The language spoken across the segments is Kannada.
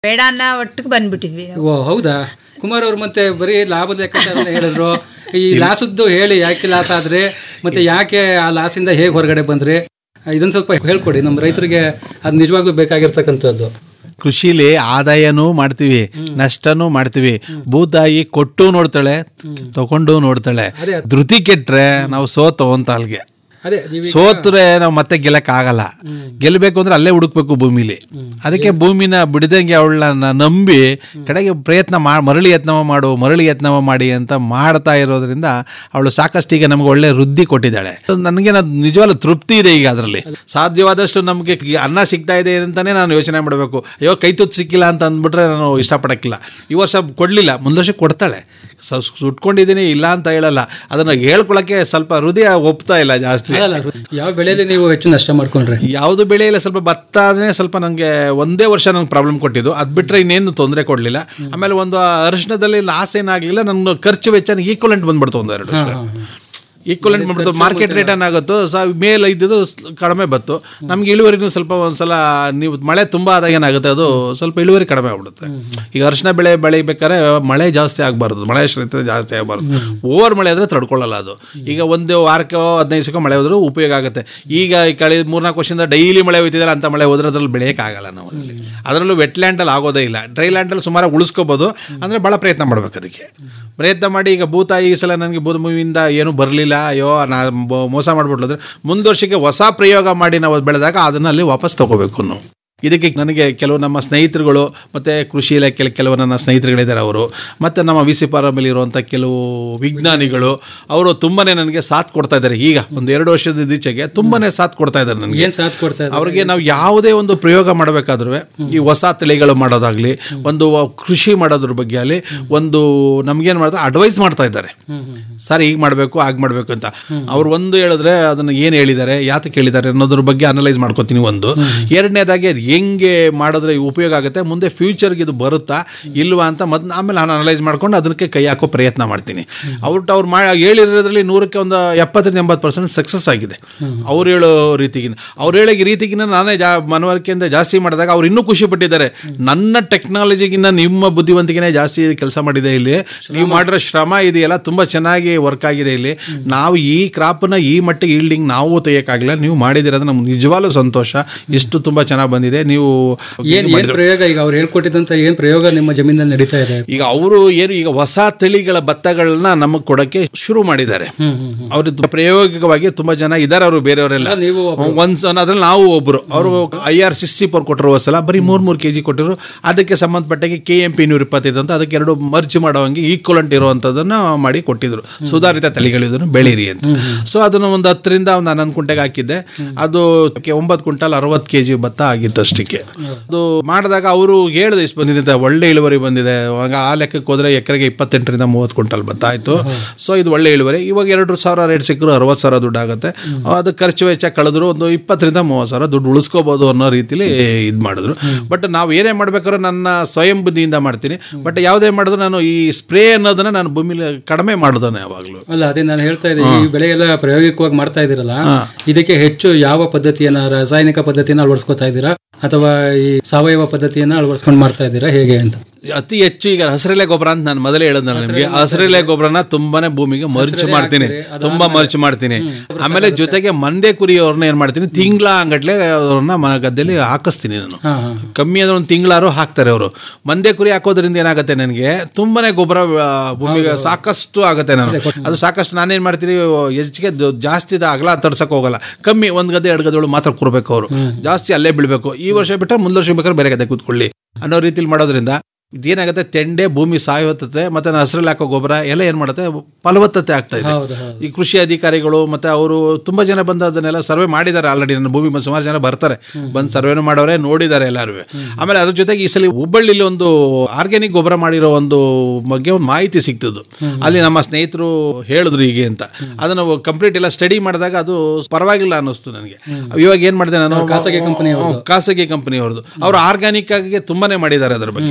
ಬೇಡ ಅನ್ನೋ ಒಟ್ಟಿಗೆ ಬಂದ್ಬಿಟ್ಟಿದ್ವಿ ನಾವು. ಓ ಹೌದಾ ಕುಮಾರ್ ಅವ್ರು ಮತ್ತೆ ಬರೀ ಲಾಭದ ಲೆಕ್ಕಾಚಾರ ಹೇಳಿದ್ರು ಈ ಲಾಸದ್ದು ಹೇಳಿ ಯಾಕೆ ಲಾಸ್ ಆದ್ರೆ ಮತ್ತೆ ಯಾಕೆ ಆ ಲಾಸಿಂದ ಹೇಗೆ ಹೊರಗಡೆ ಬಂದ್ರಿ ಇದನ್ನ ಸ್ವಲ್ಪ ಹೇಳ್ಕೊಡಿ ನಮ್ಮ ರೈತರಿಗೆ ಅದು ನಿಜವಾಗ್ಲೂ ಬೇಕಾಗಿರ್ತಕ್ಕಂಥದ್ದು ಕೃಷಿಲಿ ಆದಾಯನೂ ಮಾಡ್ತೀವಿ ನಷ್ಟನೂ ಮಾಡ್ತೀವಿ ಭೂತಾಯಿ ಕೊಟ್ಟು ನೋಡ್ತಾಳೆ ತಗೊಂಡು ನೋಡ್ತಾಳೆ ಧೃತಿ ಕೆಟ್ರೆ ನಾವು ಸೋತು ಅಂತ ಅಲ್ಗೆ ಅದೇ ನೀವು ಸೋತ್ರೆ ನಾವು ಮತ್ತೆ ಗೆಲ್ಲಕ್ ಆಗಲ್ಲ ಗೆಲ್ಲಬೇಕು ಅಂದ್ರೆ ಅಲ್ಲೇ ಹುಡುಕ್ಬೇಕು ಭೂಮಿಲಿ ಅದಕ್ಕೆ ಭೂಮಿನ ಬಿಡದಂಗೆ ಅವಳನ್ನ ನಂಬಿ ಕಡೆಗೆ ಪ್ರಯತ್ನ ಮಾ ಮರಳಿ ಯತ್ನವ ಮಾಡು ಮರಳಿ ಯತ್ನವ ಮಾಡಿ ಅಂತ ಮಾಡ್ತಾ ಇರೋದ್ರಿಂದ ಅವಳು ಸಾಕಷ್ಟು ಈಗ ನಮ್ಗೆ ಒಳ್ಳೆ ವೃದ್ಧಿ ಕೊಟ್ಟಿದ್ದಾಳೆ ನನಗೆ ನಿಜವಾಗ್ಲೂ ತೃಪ್ತಿ ಇದೆ ಈಗ ಅದರಲ್ಲಿ ಸಾಧ್ಯವಾದಷ್ಟು ನಮಗೆ ಅನ್ನ ಸಿಗ್ತಾ ಇದೆ ಅಂತಾನೆ ನಾನು ಯೋಚನೆ ಮಾಡಬೇಕು ಅಯ್ಯೋ ಕೈ ತುತ್ತು ಸಿಕ್ಕಿಲ್ಲ ಅಂತ ಅಂದ್ಬಿಟ್ರೆ ನಾನು ಇಷ್ಟಪಡಕ್ಕಿಲ್ಲ ಈ ವರ್ಷ ಕೊಡ್ಲಿಲ್ಲ ಮುಂದೆ ವರ್ಷ ಕೊಡ್ತಾಳೆ ಸ- ಸುಟ್ಕೊಂಡಿದ್ದೀನಿ ಇಲ್ಲ ಅಂತ ಹೇಳಲ್ಲ ಅದನ್ನ ಹೇಳ್ಕೊಳಕ್ಕೆ ಸ್ವಲ್ಪ ಹೃದಯ ಒಪ್ತಾ ಇಲ್ಲ ಜಾಸ್ತಿ ಅಲ್ಲ ಯಾವ ಬೆಳೆಯಲ್ಲಿ ನೀವು ಹೆಚ್ಚು ನಷ್ಟ ಮಾಡ್ಕೊಂಡ್ರಿ ಯಾವುದು ಬೆಳೆ ಇಲ್ಲ ಸ್ವಲ್ಪ ಭತ್ತ ಆದ್ರೆ ಸ್ವಲ್ಪ ನನಗೆ ಒಂದೇ ವರ್ಷ ನಂಗೆ ಪ್ರಾಬ್ಲಮ್ ಕೊಟ್ಟಿದ್ದು ಅದು ಬಿಟ್ಟರೆ ಇನ್ನೇನು ತೊಂದರೆ ಕೊಡಲಿಲ್ಲ ಆಮೇಲೆ ಒಂದು ಅರಿಶಿಣದಲ್ಲಿ ಲಾಸ್ ಏನಾಗಲಿಲ್ಲ ನನ್ನ ಖರ್ಚು ವೆಚ್ಚ ಈಕ್ವಲೆಂಟ್ ಬಂದ್ಬಿಡ್ತು ಒಂದು ಎರಡು ಈಕ್ವಲೆಂಟ್ ಮಾಡ್ಬಿಡ್ತು ಮಾರ್ಕೆಟ್ ರೇಟ್ ಏನಾಗುತ್ತೋ ಸ ಮೇಲೆ ಇದ್ದಿದ್ದು ಸ್- ಕಡಿಮೆ ಬತ್ತು ನಮ್ಗೆ ಇಳುವರಿನೂ ಸ್ವಲ್ಪ ಒಂದ್ಸಲ ನೀವು ಮಳೆ ತುಂಬ ಆದಾಗ ಏನಾಗುತ್ತೆ ಅದು ಸ್ವಲ್ಪ ಇಳುವರಿ ಕಡಿಮೆ ಆಗ್ಬಿಡುತ್ತೆ ಈಗ ಅರಿಶಿನ ಬೆಳೆ ಬೆಳಿಬೇಕಾದ್ರೆ ಮಳೆ ಜಾಸ್ತಿ ಆಗಬಾರ್ದು ಮಳೆ ಶ್ರೀತ ಜಾಸ್ತಿ ಆಗಬಾರ್ದು ಓವರ್ ಮಳೆ ಆದರೆ ತಡ್ಕೊಳ್ಳಲ್ಲ ಅದು ಈಗ ಒಂದು ವಾರಕ್ಕೆ ಹದಿನೈದು ದಿವಸಕ್ಕೆ ಮಳೆ ಹೋದ್ರೂ ಉಪಯೋಗ ಆಗುತ್ತೆ ಈಗ ಈ ಕಳೆದ ಮೂರ್ನಾಲ್ಕು ವರ್ಷದಿಂದ ಡೈಲಿ ಮಳೆ ಹೋಯ್ತಿದಲ್ಲ ಅಂತ ಮಳೆ ಹೋದ್ರೆ ಅದ್ರಲ್ಲಿ ಬೆಳೆಯೋಕ್ಕಾಗಲ್ಲ ನಾವು ಅದರಲ್ಲಿ ಅದರಲ್ಲೂ ವೆಟ್ ಲ್ಯಾಂಡಲ್ಲಿ ಆಗೋದೇ ಇಲ್ಲ ಡ್ರೈ ಲ್ಯಾಂಡಲ್ಲಿ ಸುಮಾರು ಉಳಿಸ್ಕೋಬೋದು ಅಂದರೆ ಭಾಳ ಪ್ರಯತ್ನ ಮಾಡ್ಬೇಕು ಅದಕ್ಕೆ ಪ್ರಯತ್ನ ಮಾಡಿ ಈಗ ಭೂತಾಯಿ ಈ ಸಲ ನನಗೆ ಭೂಮಿಯಿಂದ ಏನೂ ಬರಲಿಲ್ಲ ಅಯ್ಯೋ ನಾ ಬ- ಮೋಸ ಮಾಡ್ಬಿಟ್ಲು ಅಂದ್ರೆ ಮುಂದೆ ವರ್ಷಕ್ಕೆ ಹೊಸ ಪ್ರಯೋಗ ಮಾಡಿ ನಾವು ಅದ್ ಬೆಳೆದಾಗ ಅದನ್ನ ಅಲ್ಲಿ ವಾಪಸ್ ತಗೋಬೇಕು ನಾವು ಇದಕ್ಕೆ ನನಗೆ ಕೆಲವು ನಮ್ಮ ಸ್ನೇಹಿತರುಗಳು ಮತ್ತು ಕೃಷಿ ಇಲಾಖೆ ಕೆಲವು ನನ್ನ ಸ್ನೇಹಿತರುಗಳಿದ್ದಾರೆ ಅವರು ಮತ್ತು ನಮ್ಮ ವಿ ಸಿ ಫಾರಮಲ್ಲಿ ಇರುವಂಥ ಕೆಲವು ವಿಜ್ಞಾನಿಗಳು ಅವರು ತುಂಬಾ ನನಗೆ ಸಾಥ್ ಕೊಡ್ತಾ ಇದ್ದಾರೆ ಈಗ ಒಂದು ಎರಡು ವರ್ಷದ ಈಚೆಗೆ ತುಂಬಾ ಸಾಥ್ ಕೊಡ್ತಾ ಇದ್ದಾರೆ ನನಗೆ ಏನ್ ಸಾಥ್ ಕೊಡ್ತಾ ಇದ್ದಾರೆ ಅವ್ರಿಗೆ ನಾವು ಯಾವುದೇ ಒಂದು ಪ್ರಯೋಗ ಮಾಡಬೇಕಾದ್ರೂ ಈ ಹೊಸ ತಳಿಗಳು ಮಾಡೋದಾಗ್ಲಿ ಒಂದು ಕೃಷಿ ಮಾಡೋದ್ರ ಬಗ್ಗೆ ಆಗಲಿ ಒಂದು ನಮ್ಗೇನು ಮಾಡ್ತಾರೆ ಅಡ್ವೈಸ್ ಮಾಡ್ತಾ ಇದ್ದಾರೆ ಸರ್ ಈಗ ಮಾಡಬೇಕು ಆಗ ಮಾಡಬೇಕು ಅಂತ ಅವ್ರು ಒಂದು ಹೇಳಿದ್ರೆ ಅದನ್ನು ಏನು ಹೇಳಿದ್ದಾರೆ ಯಾತಕ್ಕೆ ಹೇಳಿದ್ದಾರೆ ಅನ್ನೋದ್ರ ಬಗ್ಗೆ ಅನಲೈಸ್ ಮಾಡ್ಕೋತೀನಿ ಒಂದು ಎರಡನೇದಾಗಿ ಅದು ಹೆಂಗೆ ಮಾಡಿದ್ರೆ ಉಪಯೋಗ ಆಗುತ್ತೆ ಮುಂದೆ ಫ್ಯೂಚರ್ಗೆ ಇದು ಬರುತ್ತಾ ಇಲ್ವಾ ಅಂತ ಮೊದ್ಲು ಆಮೇಲೆ ನಾನು ಅನಲೈಸ್ ಮಾಡ್ಕೊಂಡು ಅದಕ್ಕೆ ಕೈ ಹಾಕೋ ಪ್ರಯತ್ನ ಮಾಡ್ತೀನಿ ಅವ್ರು ಅವ್ರು ಮಾ ಹೇಳಿರೋದ್ರಲ್ಲಿ ನೂರಕ್ಕೆ ಒಂದು ಎಪ್ಪತ್ತರಿಂದ ಎಂಬತ್ತು ಪರ್ಸೆಂಟ್ ಸಕ್ಸಸ್ ಆಗಿದೆ ಅವ್ರು ಹೇಳೋ ರೀತಿಗಿನ ಅವ್ರು ಹೇಳೋ ರೀತಿಗಿನ ನಾನೇ ಜಾ ಮನವರಿಕೆಯಿಂದ ಜಾಸ್ತಿ ಮಾಡಿದಾಗ ಅವ್ರು ಇನ್ನೂ ಖುಷಿ ಪಟ್ಟಿದ್ದಾರೆ ನನ್ನ ಟೆಕ್ನಾಲಜಿಗಿನ್ನ ನಿಮ್ಮ ಬುದ್ಧಿವಂತಿಕೆನೇ ಜಾಸ್ತಿ ಕೆಲಸ ಮಾಡಿದೆ ಇಲ್ಲಿ ನೀವು ಮಾಡಿರೋ ಶ್ರಮ ಇದೆಯಲ್ಲ ತುಂಬ ಚೆನ್ನಾಗಿ ವರ್ಕ್ ಆಗಿದೆ ಇಲ್ಲಿ ನಾವು ಈ ಕ್ರಾಪ್ನ ಈ ಮಟ್ಟಿಗೆ ಈಲ್ಡಿಂಗ್ ನಾವು ತೆಗಿಯೋಕ್ಕಾಗಲ್ಲ ನೀವು ಮಾಡಿದಿರೋದು ನಮ್ಗೆ ನಿಜವಾಗ್ಲೂ ಸಂತೋಷ ಇಷ್ಟು ತುಂಬ ಚೆನ್ನಾಗಿ ಬಂದಿದೆ ನೀವು ಏನ್ ಏನ್ ಪ್ರಯೋಗ ಈಗ ಅವ್ರು ಹೇಳ್ಕೊಟ್ಟಿದ್ದಂತ ಏನ್ ಪ್ರಯೋಗ ನಿಮ್ಮ ಜಮೀನಲ್ಲಿ ನಡೀತಾ ಇದೆ ಈಗ ಅವರು ಏನು ಈಗ ಹೊಸ ತಳಿಗಳ ಭತ್ತಗಳನ್ನ ನಮಗೆ ಕೊಡಕ್ಕೆ ಶುರು ಮಾಡಿದ್ದಾರೆ ಅವ್ರ ಪ್ರಾಯೋಗಿಕವಾಗಿ ತುಂಬಾ ಜನ ಇದ್ದಾರೆ ಅವರು ಬೇರೆಯವರೆಲ್ಲ ನೀವು ಒಂದ್ ಅದ್ರಲ್ಲಿ ನಾವು ಒಬ್ರು ಅವರು ಐ ಆರ್ ಸಿಕ್ಸ್ಟಿ ಫೋರ್ ಕೊಟ್ಟರು ಸಲ ಬರೀ ಮೂರ್ ಮೂರು ಕೆಜಿ ಕೊಟ್ಟಿರು ಅದಕ್ಕೆ ಸಂಬಂಧಪಟ್ಟಾಗೆ ಕೆ ಎಂ ಪಿ ನೂರ ಇಪ್ಪತ್ತೈದು ಅಂತ ಅದಕ್ಕೆ ಎರಡು ಮರ್ಜ್ ಮಾಡೋಂಗೆ ಈಕ್ವಲೆಂಟ್ ಇರುವಂಥದ್ದನ್ನ ಮಾಡಿ ಕೊಟ್ಟಿದ್ರು ಸುಧಾರಿತ ತಳಿಗಳು ಇದನ್ನು ಬೆಳೀರಿ ಅಂತ ಸೊ ಅದನ್ನು ಒಂದು ಹತ್ತರಿಂದ ಒಂದು ಹನ್ನೊಂದು ಕುಂಟೆಗೆ ಹಾಕಿದ್ದೆ ಅದು ಕೆ- ಒಂಬತ್ತು ಕ್ವಿಂಟಲ್ ಅರವತ್ತು ಕೆ ಜಿ ಭತ್ತ ಆಗಿತ್ತು ಅಷ್ಟಕ್ಕೆ ಅದು ಮಾಡಿದಾಗ ಅವರು ಹೇಳಿದೆ ಇಷ್ಟು ಬಂದಿದೆ ಅಂತ ಒಳ್ಳೆ ಇಳುವರಿ ಬಂದಿದೆ ಆಗ ಆ ಲೆಕ್ಕಕ್ಕೆ ಹೋದ್ರೆ ಎಕರೆಗೆ ಇಪ್ಪತ್ತೆಂಟರಿಂದ ಮೂವತ್ತು ಕ್ವಿಂಟಲ್ ಭತ್ತ ಆಯಿತು ಸೊ ಇದು ಒಳ್ಳೆ ಇಳುವರಿ ಇವಾಗ ಎರಡು ಸಾವಿರ ರೇಟ್ ಸಿಕ್ಕರು ಅರವತ್ತು ಸಾವಿರ ದುಡ್ಡು ಆಗುತ್ತೆ ಅದು ಖರ್ಚು ವೆಚ್ಚ ಕಳೆದ್ರು ಒಂದು ಇಪ್ಪತ್ತರಿಂದ ಮೂವತ್ತು ಸಾವಿರ ದುಡ್ಡು ಉಳಿಸ್ಕೋಬೋದು ಅನ್ನೋ ರೀತಿಲಿ ಇದು ಮಾಡಿದ್ರು ಬಟ್ ನಾವು ಏನೇ ಮಾಡ್ಬೇಕಾದ್ರೂ ನನ್ನ ಸ್ವಯಂ ಬುದ್ಧಿಯಿಂದ ಮಾಡ್ತೀನಿ ಬಟ್ ಯಾವುದೇ ಮಾಡಿದ್ರು ನಾನು ಈ ಸ್ಪ್ರೇ ಅನ್ನೋದನ್ನ ನಾನು ಭೂಮಿಲಿ ಕಡಿಮೆ ಮಾಡೋದನ್ನ ಯಾವಾಗಲೂ ಅಲ್ಲ ಅದೇ ನಾನು ಹೇಳ್ತಾ ಇದ್ದೆ ಈ ಬೆಳೆ ಎಲ್ಲ ಪ್ರಾಯೋಗಿಕವಾಗಿ ಮಾಡ್ತಾ ಇದ್ದೀರಲ್ಲ ಇದಕ್ಕೆ ಹೆಚ್ಚು ಯಾವ ಪದ್ಧತಿಯನ್ನ ರಾಸಾಯನಿಕ ಪದ್ಧತಿಯನ್ನ ಅಳವಡಿಸ್ಕೊತಾ ಇದ್ದೀರಾ ಅಥವಾ ಈ ಸಾವಯವ ಪದ್ಧತಿಯನ್ನ ಅಳವಡಿಸ್ಕೊಂಡು ಮಾಡ್ತಾ ಇದ್ದೀರಾ ಹೇಗೆ ಅಂತ ಅತಿ ಹೆಚ್ಚು ಈಗ ಹಸಿರೆಲೆ ಗೊಬ್ಬರ ಅಂತ ನಾನು ಮೊದಲೇ ಹೇಳಿದ್ನಲ್ಲ ನಿಮಗೆ ಹಸಿರೆಲೆ ಗೊಬ್ಬರನ ತುಂಬಾನೇ ಭೂಮಿಗೆ ಮರ್ಚ್ ಮಾಡ್ತೀನಿ ತುಂಬಾ ಮರ್ಚ್ ಮಾಡ್ತೀನಿ ಆಮೇಲೆ ಜೊತೆಗೆ ಮಂದೆ ಕುರಿ ಅವ್ರನ್ನ ಏನ್ ಮಾಡ್ತೀನಿ ತಿಂಗಳ ಅಂಗಟ್ಲೆ ಅವ್ರನ್ನ ಮ- ಗದ್ದೆಲಿ ಹಾಕಿಸ್ತೀನಿ ನಾನು ಹಾ ಹಾ ಕಮ್ಮಿ ಅಂದ್ರೆ ಒಂದು ತಿಂಗಳಾರು ಹಾಕ್ತಾರೆ ಅವರು ಮಂದೆ ಕುರಿ ಹಾಕೋದ್ರಿಂದ ಏನಾಗುತ್ತೆ ನನಗೆ ತುಂಬಾನೇ ಗೊಬ್ಬರ ಆ, ಭೂಮಿಗೆ ಸಾಕಷ್ಟು ಆಗುತ್ತೆ ನಾನು ಅದು ಸಾಕಷ್ಟು ನಾನೇನ್ ಮಾಡ್ತೀನಿ ಹೆಚ್ಚಿಗೆ ದ- ಜಾಸ್ತಿ ದ- ಅಗಲ ತಡ್ಸಕ್ ಹೋಗಲ್ಲ ಕಮ್ಮಿ ಒಂದ್ ಗದ್ದೆ ಎರಡು ಗದ್ದೆಗಳು ಮಾತ್ರ ಕೂರ್ಬೇಕು ಅವರು ಜಾಸ್ತಿ ಅಲ್ಲೇ ಬೀಳ್ಬೇಕು ಈ ವರ್ಷ ಬಿಟ್ಟರೆ ಮುಂದೆ ವರ್ಷ ಬೇಕಾದ್ರೆ ಬೇರೆ ಗದ್ದೆ ಕೂತ್ಕೊಳ್ಳಿ ಅನ್ನೋ ರೀತಿಲಿ ಮಾಡೋದ್ರಿಂದ ಇದೇನಾಗುತ್ತೆ ತೆಂಡೆ ಭೂಮಿ ಸಾಯುತ್ತದೆ ಮತ್ತೆ ಹಸಿರಲ್ಲಿ ಹಾಕೋ ಗೊಬ್ಬರ ಎಲ್ಲ ಏನ್ ಮಾಡುತ್ತೆ ಫಲವತ್ತತೆ ಆಗ್ತಾ ಇದೆ ಹೌದು ಹೌದು ಈ ಕೃಷಿ ಅಧಿಕಾರಿಗಳು ಮತ್ತೆ ಅವರು ತುಂಬಾ ಜನ ಬಂದು ಅದನ್ನೆಲ್ಲ ಸರ್ವೆ ಮಾಡಿದ್ದಾರೆ ಆಲ್ರೆಡಿ ನನ್ನ ಭೂಮಿ ಬಂದು ಸುಮಾರು ಜನ ಬರ್ತಾರೆ ಬಂದು ಸರ್ವೆನು ಮಾಡೋರೆ ನೋಡಿದ್ದಾರೆ ಎಲ್ಲರೂ ಆಮೇಲೆ ಅದ್ರ ಜೊತೆಗೆ ಈ ಸಲ ಹುಬ್ಬಳ್ಳಿಲಿ ಒಂದು ಆರ್ಗ್ಯಾನಿಕ್ ಗೊಬ್ಬರ ಮಾಡಿರೋ ಒಂದು ಬಗ್ಗೆ ಒಂದು ಮಾಹಿತಿ ಸಿಗ್ತದ್ದು ಅಲ್ಲಿ ನಮ್ಮ ಸ್ನೇಹಿತರು ಹೇಳಿದ್ರು ಹೀಗೆ ಅಂತ ಅದನ್ನು ಕಂಪ್ಲೀಟ್ ಎಲ್ಲ ಸ್ಟಡಿ ಮಾಡಿದಾಗ ಅದು ಪರವಾಗಿಲ್ಲ ಅನ್ನಿಸ್ತು ನನಗೆ ಇವಾಗ ಏನ್ ಮಾಡಿದೆ ನಾನು ಖಾಸಗಿ ಕಂಪನಿ ಹ್ಮ್, ಖಾಸಗಿ ಕಂಪನಿ ಅವ್ರದ್ದು ಅವರು ಆರ್ಗ್ಯಾನಿಕ್ ಆಗಿ ತುಂಬಾನೇ ಮಾಡಿದ್ದಾರೆ ಅದ್ರ ಬಗ್ಗೆ ಅದು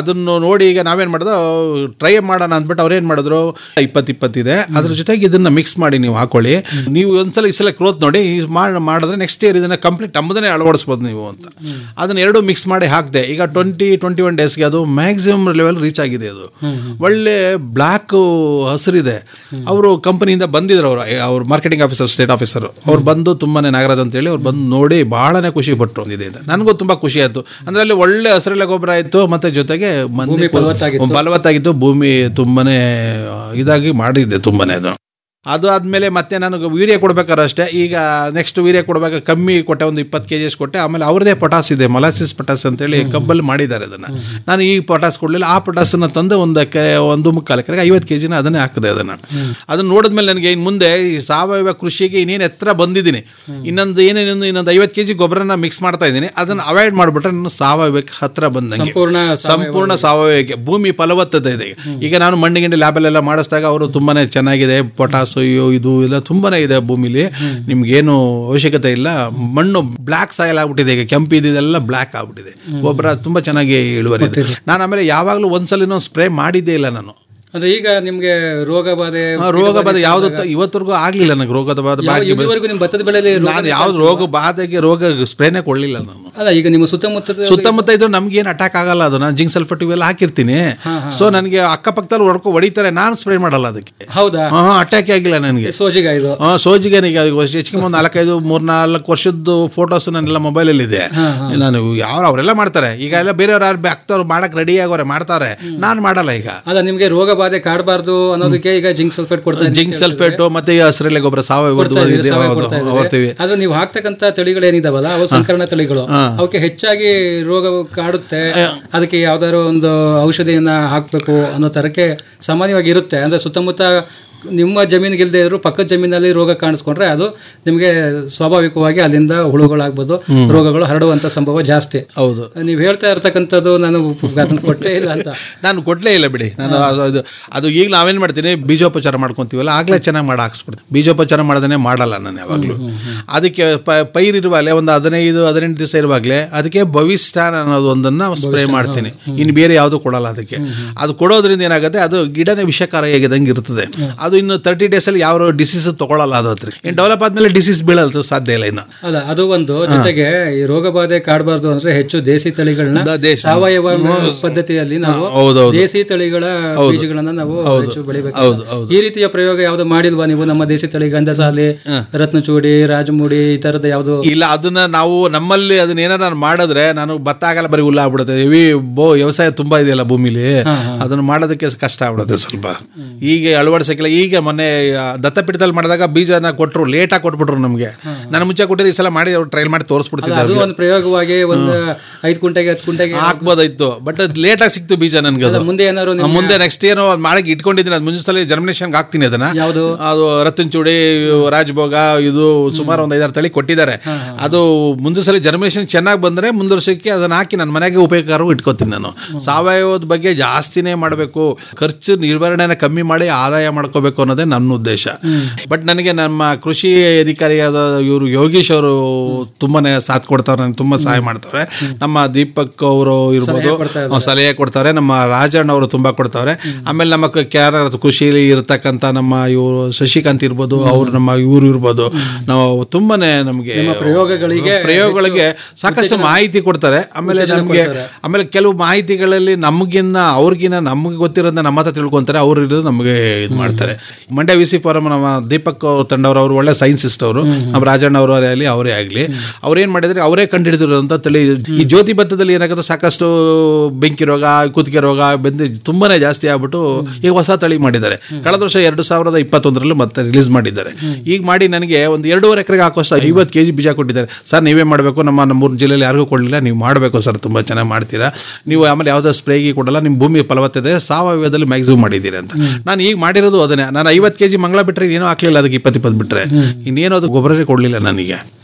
ಅದನ್ನು ನೋಡಿ ಈಗ ನಾವೇನು ಮಾಡಿದ್ರು ಟ್ರೈ ಮಾಡೋಣ ಅಂದ್ಬಿಟ್ಟು ಅವ್ರು ಏನು ಮಾಡಿದ್ರು ಇಪ್ಪತ್ತು ಇಪ್ಪತ್ತಿದೆ ಅದ್ರ ಜೊತೆಗೆ ಇದನ್ನ ಮಿಕ್ಸ್ ಮಾಡಿ ನೀವು ಹಾಕೊಳ್ಳಿ ನೀವು ಒಂದ್ಸಲ ಈ ಸಲ ಗ್ರೋತ್ ನೋಡಿ ಈ ಮಾಡ್- ಮಾಡಿದ್ರೆ ನೆಕ್ಸ್ಟ್ ಇಯರ್ ಇದನ್ನ ಕಂಪ್ಲೀಟ್ ನಮ್ಮದನ್ನೇ ಅಳವಡಿಸ್ಬೋದು ನೀವು ಅಂತ ಅದನ್ನ ಎರಡು ಮಿಕ್ಸ್ ಮಾಡಿ ಹಾಕಿದೆ ಈಗ ಟ್ವೆಂಟಿ ಟ್ವೆಂಟಿ ಒನ್ ಡೇಸ್ಗೆ ಅದು ಮ್ಯಾಕ್ಸಿಮಮ್ ಲೆವೆಲ್ ರೀಚ್ ಆಗಿದೆ ಅದು ಒಳ್ಳೆ ಬ್ಲ್ಯಾಕ್ ಹಸಿರಿದೆ ಅವರು ಕಂಪನಿಯಿಂದ ಬಂದಿದ್ರು ಅವರು ಅವ್ರ ಮಾರ್ಕೆಟಿಂಗ್ ಆಫೀಸರ್ ಸ್ಟೇಟ್ ಆಫೀಸರ್ ಅವ್ರು ಬಂದು ತುಂಬಾನೇ ನಾಗರಾಜ್ ಅಂತೇಳಿ ಅವ್ರು ಬಂದು ನೋಡಿ ಬಹಳನೇ ಖುಷಿ ಪಟ್ಟರು ಒಂದಿದೆ ಅಂತ ನನಗೂ ತುಂಬಾ ಖುಷಿ ಆಯ್ತು ಅಂದ್ರೆ ಅಲ್ಲಿ ಒಳ್ಳೆ ಹಸಿರೆಲೆ ಗೊಬ್ಬರ ಆಯ್ತು ಮತ್ತೆ ಜೊತೆಗೆ ಮಂದಿ ಫಲವತ್ತಾಗಿತ್ತು. ಫಲವತ್ತಾಗಿತ್ತು ಭೂಮಿ ತುಂಬಾನೇ ಆ, ಇದಾಗಿ ಮಾಡಿದ್ದೆ ತುಂಬಾನೇ ಅದು ಅದು ಆದಮೇಲೆ ಮತ್ತೆ ನನಗೆ ವೀರ್ಯ ಕೊಡ್ಬೇಕಾದ್ರೆ ಅಷ್ಟೇ ಈಗ ನೆಕ್ಸ್ಟ್ ವೀರ್ಯ ಕೊಡಬೇಕು ಕಮ್ಮಿ ಕೊಟ್ಟೆ ಒಂದು ಇಪ್ಪತ್ತು ಕೆ ಜಿಸ್ ಕೊಟ್ಟೆ ಆಮೇಲೆ ಅವ್ರದೇ ಪಟಾಸ್ ಇದೆ ಮೊಲಾಸಿಸ್ ಪಟಾಸ್ ಅಂತೇಳಿ ಕಬ್ಬಲ್ಲಿ ಮಾಡಿದ್ದಾರೆ ಅದನ್ನು ನಾನು ಈ ಪಟಾಸ್ ಕೊಡಲಿಲ್ಲ ಆ ಪಟಾಸನ್ನು ತಂದು ಒಂದು ಎಕರೆ ಒಂದು ಮುಕ್ಕಾಲು ಎಕರೆಗೆ ಐವತ್ತು ಕೆ ಜಿನ ಅದನ್ನೇ ಹಾಕಿದೆ ಅದನ್ನು ಅದನ್ನು ನೋಡಿದ್ಮೇಲೆ ನನಗೆ ಇನ್ನು ಮುಂದೆ ಈ ಸಾವಯವ ಕೃಷಿಗೆ ಇನ್ನೇನು ಎತ್ತರ ಬಂದಿದ್ದೀನಿ ಇನ್ನೊಂದು ಏನೇನು ಇನ್ನೊಂದು ಐವತ್ತು ಕೆ ಜಿ ಗೊಬ್ಬರನ ಮಿಕ್ಸ್ ಮಾಡ್ತಾ ಇದ್ದೀನಿ ಅದನ್ನು ಅವಾಯ್ಡ್ ಮಾಡಿಬಿಟ್ರೆ ನಾನು ಸಾವಯವಕ್ಕೆ ಹತ್ರ ಬಂದಂಗೆ ಸಂಪೂರ್ಣ ಸಂಪೂರ್ಣ ಸಾವಯವಕ್ಕೆ ಭೂಮಿ ಫಲವತ್ತತೆ ಇದೆ ಈಗ ನಾನು ಮಣ್ಣು ಗಿಂಡಿ ಲ್ಯಾಬಲ್ಲೆಲ್ಲ ಮಾಡಿಸಿದಾಗ ಅವರು ತುಂಬಾನೇ ಚೆನ್ನಾಗಿದೆ ಪೊಟಾಸು ಇವು ಇದು ಎಲ್ಲ ತುಂಬಾನೇ ಇದೆ ಭೂಮಿಲಿ ನಿಮ್ಗೇನು ಅವಶ್ಯಕತೆ ಇಲ್ಲ ಮಣ್ಣು ಬ್ಲ್ಯಾಕ್ ಸಾಯಲ್ ಆಗ್ಬಿಟ್ಟಿದೆ ಈಗ ಕೆಂಪು ಇದೆಲ್ಲ ಬ್ಲ್ಯಾಕ್ ಆಗ್ಬಿಟ್ಟಿದೆ ಗೊಬ್ಬರ ತುಂಬಾ ಚೆನ್ನಾಗಿ ಇಳುವರಿ ಇದೆ ನಾನು ಆಮೇಲೆ ಯಾವಾಗಲೂ ಒಂದ್ಸಲಿನೂ ಸ್ಪ್ರೇ ಮಾಡಿದ್ದೇ ಇಲ್ಲ ನಾನು ಅಂದ್ರೆ ಈಗ ನಿಮ್ಗೆ ರೋಗ ಬಾಧೆ ಆ, ರೋಗ ಬಾಧೆ ಯಾವ್ದು ಇವತ್ತರೆಗೂ ಆಗ್ಲಿಲ್ಲ ನನಗೆ ರೋಗದ ಬಾಧೆ ಬಾಕಿ ಇಲ್ಲಿವರೆಗೂ ನಿಮ್ ಭತ್ತದ ಬೆಳೆಯಲ್ಲಿ ರೋಗ- ನಾನು ಯಾವ್ದು ರೋಗ ಬಾಧೆಗೆ ರೋಗ ಸ್ಪ್ರೇನೇ ಕೊಡ್ಲಿಲ್ಲ ನಾನು ಅಲ್ಲ ಈಗ ನಿಮ್ಮ ಸುತ್ತಮುತ್ತದ ಸುತ್ತಮುತ್ತ ಇದ್ರು ನಮ್ಗೆ ಏನು ಅಟ್ಯಾಕ್ ಆಗಲ್ಲ ಅದು ನಾನು ಜಿಂಕ್ ಸಲ್ಫೇಟ್ ಇವೆಲ್ಲ ಹಾಕಿರ್ತೀನಿ ಸೊ ನನಗೆ ಅಕ್ಕಪಕ್ಕದಲ್ಲಿ ಹೊಡ್ಕೊ ಹೊಡಿತಾರೆ ನಾನು ಸ್ಪ್ರೇ ಮಾಡಲ್ಲ ಅದಕ್ಕೆ ಹೌದಾ ಹಾ ಅಟ್ಯಾಕ್ ಆಗಿಲ್ಲ ನನಗೆ ಸೋಜಿಗ ಇದು ಹಾ ಸೋಜಿಗೆ ಈಗ ಹೆಚ್ಚಿಗೆ ಒಂದು ನಾಲ್ಕೈದು ಮೂರ್ನಾಲ್ಕು ವರ್ಷದ್ದು ಫೋಟೋಸ್ ನನ್ನೆಲ್ಲ ಮೊಬೈಲಲ್ಲಿ ಇದೆ ನಾನು ಯಾವ ಅವರೆಲ್ಲ ಮಾಡ್ತಾರೆ ಈಗ ಎಲ್ಲ ಬೇರೆಯವ್ರು ಯಾರು ಆಗ್ತವ್ರು ಮಾಡಕ್ ರೆಡಿ ಆಗೋರೆ ಮಾಡ್ತಾರೆ ನಾನು ಮಾಡಲ್ಲ ಈಗ ಅಲ್ಲ ನಿಮ್ಗೆ ರೋಗ ಬಾಧೆ ಕಾಡಬಾರ್ದು ಅನ್ನೋದಕ್ಕೆ ಈಗ ಜಿಂಕ್ ಸಲ್ಫೇಟ್ ಕೊಡ್ತಾ ಇದ್ದೀವಿ. ಜಿಂಕ್ ಸಲ್ಫೇಟ್ ಮತ್ತೆ ಈ ಹಸಿರೆಲೆ ಗೊಬ್ಬರ ಸಾವಯವ ಕೊಡ್ತಾ ಇದ್ದೀವಿ, ಸಾವಯವ ಕೊಡ್ತಾ ಇದ್ದೀವಿ. ಹೊರ್ತೀವಿ ಆದ್ರೆ ನೀವು ಹಾಕ್ತಕ್ಕಂತ ತಳಿಗಳೇನಿದಾವಲ್ಲ ಅವು ಸಂಕರಣ ತಳಿಗಳು ಅವಕ್ಕೆ ಹೆಚ್ಚಾಗಿ ರೋಗ ಕಾಡುತ್ತೆ ಅದಕ್ಕೆ ಯಾವ್ದಾದ್ರು ಒಂದು ಔಷಧಿಯನ್ನ ಹಾಕ್ಬೇಕು ಅನ್ನೋ ತರಕ್ಕೆ ಸಾಮಾನ್ಯವಾಗಿ ಇರುತ್ತೆ ಅಂದ್ರೆ ಸುತ್ತಮುತ್ತ ನಿಮ್ಮ ಜಮೀನಿಗೆ ಇಲ್ಲದೆ ಇದ್ರು ಪಕ್ಕದ ಜಮೀನಲ್ಲಿ ರೋಗ ಕಾಣಿಸ್ಕೊಂಡ್ರೆ ಅದು ನಿಮಗೆ ಸ್ವಾಭಾವಿಕವಾಗಿ ಅಲ್ಲಿಂದ ಹುಳುಗಳಾಗ್ಬೋದು ರೋಗಗಳು ಹರಡುವಂತ ಸಂಭವ ಜಾಸ್ತಿ ಹೌದು ನೀವು ಹೇಳ್ತಾ ಇರ್ತಕ್ಕಂಥದ್ದು ನಾನು ಅದನ್ನ ಕೊಟ್ಟೇ ಇಲ್ಲ ಅಂತ ನಾನು ಕೊಡ್ಲೇ ಇಲ್ಲ ಬಿಡಿ ನಾನು ಅದು- ಅದು ಅದು ಈಗ ನಾವೇನ್ ಮಾಡ್ತೀನಿ ಬೀಜೋಪಚಾರ ಮಾಡ್ಕೊಂತೀವಲ್ಲ ಆಗ್ಲೇ ಚೆನ್ನಾಗಿ ಮಾಡಿ ಹಾಕ್ಸ್ಬಿಡ್ತೀನಿ ಬೀಜೋಪಚಾರ ಮಾಡದೇ ಮಾಡಲ್ಲ ನಾನು ಯಾವಾಗಲೂ ಅದಕ್ಕೆ ಪ- ಪೈರ್ ಇರುವಾಗಲೇ ಒಂದು ಹದಿನೈದು ಹದಿನೆಂಟು ದಿವಸ ಇರುವಾಗಲೇ ಅದಕ್ಕೆ ಭವಿಷ್ಠಾನ ಅನ್ನೋದು ಒಂದನ್ನ ಸ್ಪ್ರೇ ಮಾಡ್ತೀನಿ ಇನ್ನು ಬೇರೆ ಯಾವುದು ಕೊಡಲ್ಲ ಅದಕ್ಕೆ ಅದು ಕೊಡೋದ್ರಿಂದ ಏನಾಗುತ್ತೆ ಅದು ಗಿಡನೇ ವಿಷಕಾರಿಯಾಗಿದ್ದಂಗೆ ಇರ್ತದೆ ಅದು ಇನ್ನು ತರ್ಟಿ ಡೇಸಲ್ಲಿ ಯಾವ ಡಿಸೀಸ್ ತಗೊಳ್ಳಲ್ಲ ಅದು ಹತ್ರ ಇನ್ನು ಡೆವಲಪ್ ಆದ್ಮೇಲೆ ಡಿಸೀಸ್ ಬೀಳಲ್ದು ಸಾಧ್ಯ ಇಲ್ಲ ಇನ್ನು ಅಲ್ಲ ಅದು ಒಂದು ಜೊತೆಗೆ ಈ ರೋಗ ಬಾಧೆ ಕಾಡಬಾರ್ದು ಅಂದ್ರೆ ಹೆಚ್ಚು ದೇಸಿ ತಳಿಗಳನ್ನ ದ- ದೇಶ ಸಾವಯವ ಪದ್ಧತಿಯಲ್ಲಿ ನಾವು ಹೌದೌದು ದೇಸಿ ತಳಿಗಳ ಬೀಜಗಳನ್ನ ನಾವು ಹೆಚ್ಚು ಬೆಳಿಬೇಕು ಹೌದು ಹೌದು ಈ ರೀತಿಯ ಪ್ರಯೋಗ ಯಾವ್ದು ಮಾಡಿಲ್ವಾ ನೀವು ನಮ್ಮ ದೇಸಿ ತಳಿ ಗಂಧಸಾಲಿ ರತ್ನಚೂಡಿ ರಾಜಮುಡಿ ಈ ತರದ ಯಾವ್ದು ಇಲ್ಲ ಅದನ್ನ ನಾವು ನಮ್ಮಲ್ಲಿ ಅದನ್ನ ಏನಾರ ನಾನು ಮಾಡಿದ್ರೆ ನಾನು ಭತ್ತ ಆಗಲ್ಲ ಬರೀ ಹುಲ್ಲ ಆಗ್ಬಿಡುತ್ತೆ ಹೆವಿ ಬೋ ವ್ಯವಸಾಯ ತುಂಬಾ ಇದೆಯಲ್ಲ ಭೂಮಿಲಿ ಅದನ್ನ ಮಾಡೋದಕ್ಕೆ ಕಷ್ಟ ಆಗ್ಬಿಡುತ್ತೆ ಸ್ವಲ್ಪ ಈಗ ಅಳವಡಿಸಕ್ಕಿಲ್ಲ ಈಗ ಮೊನ್ನೆ ಆ, ದತ್ತಪೀಠದಲ್ಲಿ ಮಾಡಿದಾಗ ಬೀಜನ ಕೊಟ್ಟರು ಲೇಟಾಗಿ ಕೊಟ್ಬಿಟ್ರು ನಮಗೆ ನಾನು ಮುಂಚೆ ಕೊಟ್ಟಿದ್ದು ಈ ಸಲ ಮಾಡಿ ಅವ್ರು ಟ್ರೈಲ್ ಮಾಡಿ ತೋರಿಸ್ಬಿಡ್ತಿದ್ದೆ ಅದು ಒಂದು ಪ್ರಯೋಗವಾಗಿ ಒಂದು ಐದ್ ಕುಂಟೆಗೆ ಹತ್ತು ಕುಂಟೆಗೆ ಹಾಕ್ಬೋದಾಯ್ತು ಬಟ್ ಅದು ಲೇಟಾಗಿ ಸಿಕ್ತು ಬೀಜ ನನ್ಗೆ ಅದು ಮುಂದೆ ಏನಾದ್ರು ಆ, ಮುಂದೆ ನೆಕ್ಸ್ಟ್ ಏನು ಅದು ಮಾಡಕ್ಕೆ ಇಟ್ಕೊಂಡಿದ್ದೀನಿ ಅದು ಮುಂಚೆ ಸಲ ಜರ್ಮಿನೇಷನ್ಗೆ ಹಾಕ್ತೀನಿ ಅದನ್ನ ಯಾವ್ದು ಅದು ರತನ್ ಚೂಡಿ ರಾಜ್ಭೋಗ ಇದು ಸುಮಾರು ಒಂದು ಐದಾರು ತಳಿ ಕೊಟ್ಟಿದ್ದಾರೆ ಅದು ಮುಂದೆ ಸಲ ಜರ್ಮಿನೇಷನ್ ಚೆನ್ನಾಗಿ ಬಂದ್ರೆ ಮುಂದುವರ್ಸಕ್ಕೆ ಅದನ್ನ ಹಾಕಿ ನನ್ನ ಮನೆಗೆ ಉಪಯೋಗಕಾರವು ಇಟ್ಕೋತೀನಿ ನಾನು ಸಾವಯವದ ಬಗ್ಗೆ ಜಾಸ್ತಿನೇ ಮಾಡಬೇಕು ಖರ್ಚು ನಿರ್ವಹಣೆನ ಕಮ್ಮಿ ಮಾಡಿ ಆದಾಯ ಮಾಡ್ಕೋಬೇಕು ಅನ್ನೋದೇ ನನ್ನ ಉದ್ದೇಶ ಬಟ್ ನನಗೆ ನಮ್ಮ ಕೃಷಿ ಅಧಿಕಾರಿಯಾದ ಇವರು ಯೋಗೀಶ್ ಅವರು ತುಂಬಾನೇ ಸಾಥ್ ಕೊಡ್ತಾರೆ ನನಗೆ ತುಂಬಾ ಸಹಾಯ ಮಾಡ್ತಾರೆ ನಮ್ಮ ದೀಪಕ್ ಅವರು ಇರ್ಬೋದು ಅವ್ರು ಸಲಹೆ ಕೊಡ್ತಾರೆ ನಮ್ಮ ರಾಜಣ್ಣ ಅವರು ತುಂಬಾ ಕೊಡ್ತಾರೆ ಆಮೇಲೆ ನಮ್ಮ ಕ- ಕ್ಯಾರ ಕೃಷಿಲಿ ಇರತಕ್ಕಂತ ನಮ್ಮ ಇವರು ಶಶಿಕಾಂತ್ ಇರ್ಬೋದು ಅವ್ರು ನಮ್ಮ ಇವರು ಇರ್ಬೋದು ನಾವು ತುಂಬಾನೇ ನಮಗೆ ಪ್ರಯೋಗಗಳಿಗೆ ಪ್ರಯೋಗಗಳಿಗೆ ಸಾಕಷ್ಟು ಮಾಹಿತಿ ಕೊಡ್ತಾರೆ ಆಮೇಲೆ ನಮಗೆ ಆಮೇಲೆ ಕೆಲವು ಮಾಹಿತಿಗಳಲ್ಲಿ ನಮಗಿನ್ನ ಅವ್ರಿಗಿನ್ನ ನಮಗೆ ಗೊತ್ತಿರೋದನ್ನ ನಮ್ಮ ಹತ್ರ ತಿಳ್ಕೊಂತಾರೆ ಅವ್ರು ಇರೋದು ನಮಗೆ ಇದು ಮಾಡ್ತಾರೆ ಮಂಡ್ಯ ವಿ ಸಿ ಫಾರಂ ನಮ್ಮ ದೀಪಕ್ ಅವ್ರ ತಂಡವರು ಅವರು ಒಳ್ಳೆ ಸೈನ್ಸಿಸ್ಟ್ ಅವರು ನಮ್ಮ ರಾಜಣ್ಣ ಅವರು ಆಗಲಿ ಅವರೇ ಆಗಲಿ ಅವ್ರು ಏನು ಮಾಡಿದ್ರೆ ಅವರೇ ಕಂಡುಹಿಡಿದಿರೋಂಥ ತಳಿ ಈ ಜ್ಯೋತಿ ಭತ್ತದಲ್ಲಿ ಏನಾಗುತ್ತೆ ಸಾಕಷ್ಟು ಬೆಂಕಿ ರೋಗ ಕುತ್ತಿಗೆ ರೋಗ ಬೆಂದು ತುಂಬಾನೇ ಜಾಸ್ತಿ ಆಗ್ಬಿಟ್ಟು ಈಗ ಹೊಸ ತಳಿ ಮಾಡಿದ್ದಾರೆ ಕಳೆದ ವರ್ಷ ಎರಡು ಸಾವಿರದ ಇಪ್ಪತ್ತೊಂದರಲ್ಲಿ ಮತ್ತೆ ರಿಲೀಸ್ ಮಾಡಿದ್ದಾರೆ ಈಗ ಮಾಡಿ ನನಗೆ ಒಂದು ಎರಡೂವರೆ ಎಕರೆಗೆ ಹಾಕೋಷ್ಟು ಐವತ್ತು ಕೆ ಜಿ ಬೀಜ ಕೊಟ್ಟಿದ್ದಾರೆ ಸರ್ ನೀವೇ ಮಾಡಬೇಕು ನಮ್ಮ ನಮ್ಮೂರು ಜಿಲ್ಲೆಯಲ್ಲಿ ಯಾರಿಗೂ ಕೊಡಲಿಲ್ಲ ನೀವು ಮಾಡಬೇಕು ಸರ್ ತುಂಬ ಚೆನ್ನಾಗಿ ಮಾಡ್ತೀರಾ ನೀವು ಆಮೇಲೆ ಯಾವುದೋ ಸ್ಪ್ರೇಗೆ ಕೊಡಲ್ಲ ನಿಮ್ಮ ಭೂಮಿ ಫಲವತ್ತತೆ ಸಾವಯವದಲ್ಲಿ ಮ್ಯಾಕ್ಸಿಮಮ್ ಮಾಡಿದ್ದೀರಿ ಅಂತ ನಾನು ಈಗ ಮಾಡಿರೋದು ಅದನ್ನೇ ನಾನು ಐವತ್ತು ಕೆ ಜಿ ಮಂಗಳ ಬಿಟ್ಟರೆ ಏನೂ ಹಾಕ್ಲಿಲ್ಲ ಅದಕ್ಕೆ ಇಪ್ಪತ್ತು ಇಪ್ಪತ್ತು ಬಿಟ್ಟರೆ ಇನ್ನೇನು ಅದು ಗೊಬ್ಬರನೇ ಕೊಡಲಿಲ್ಲ ನನಗೆ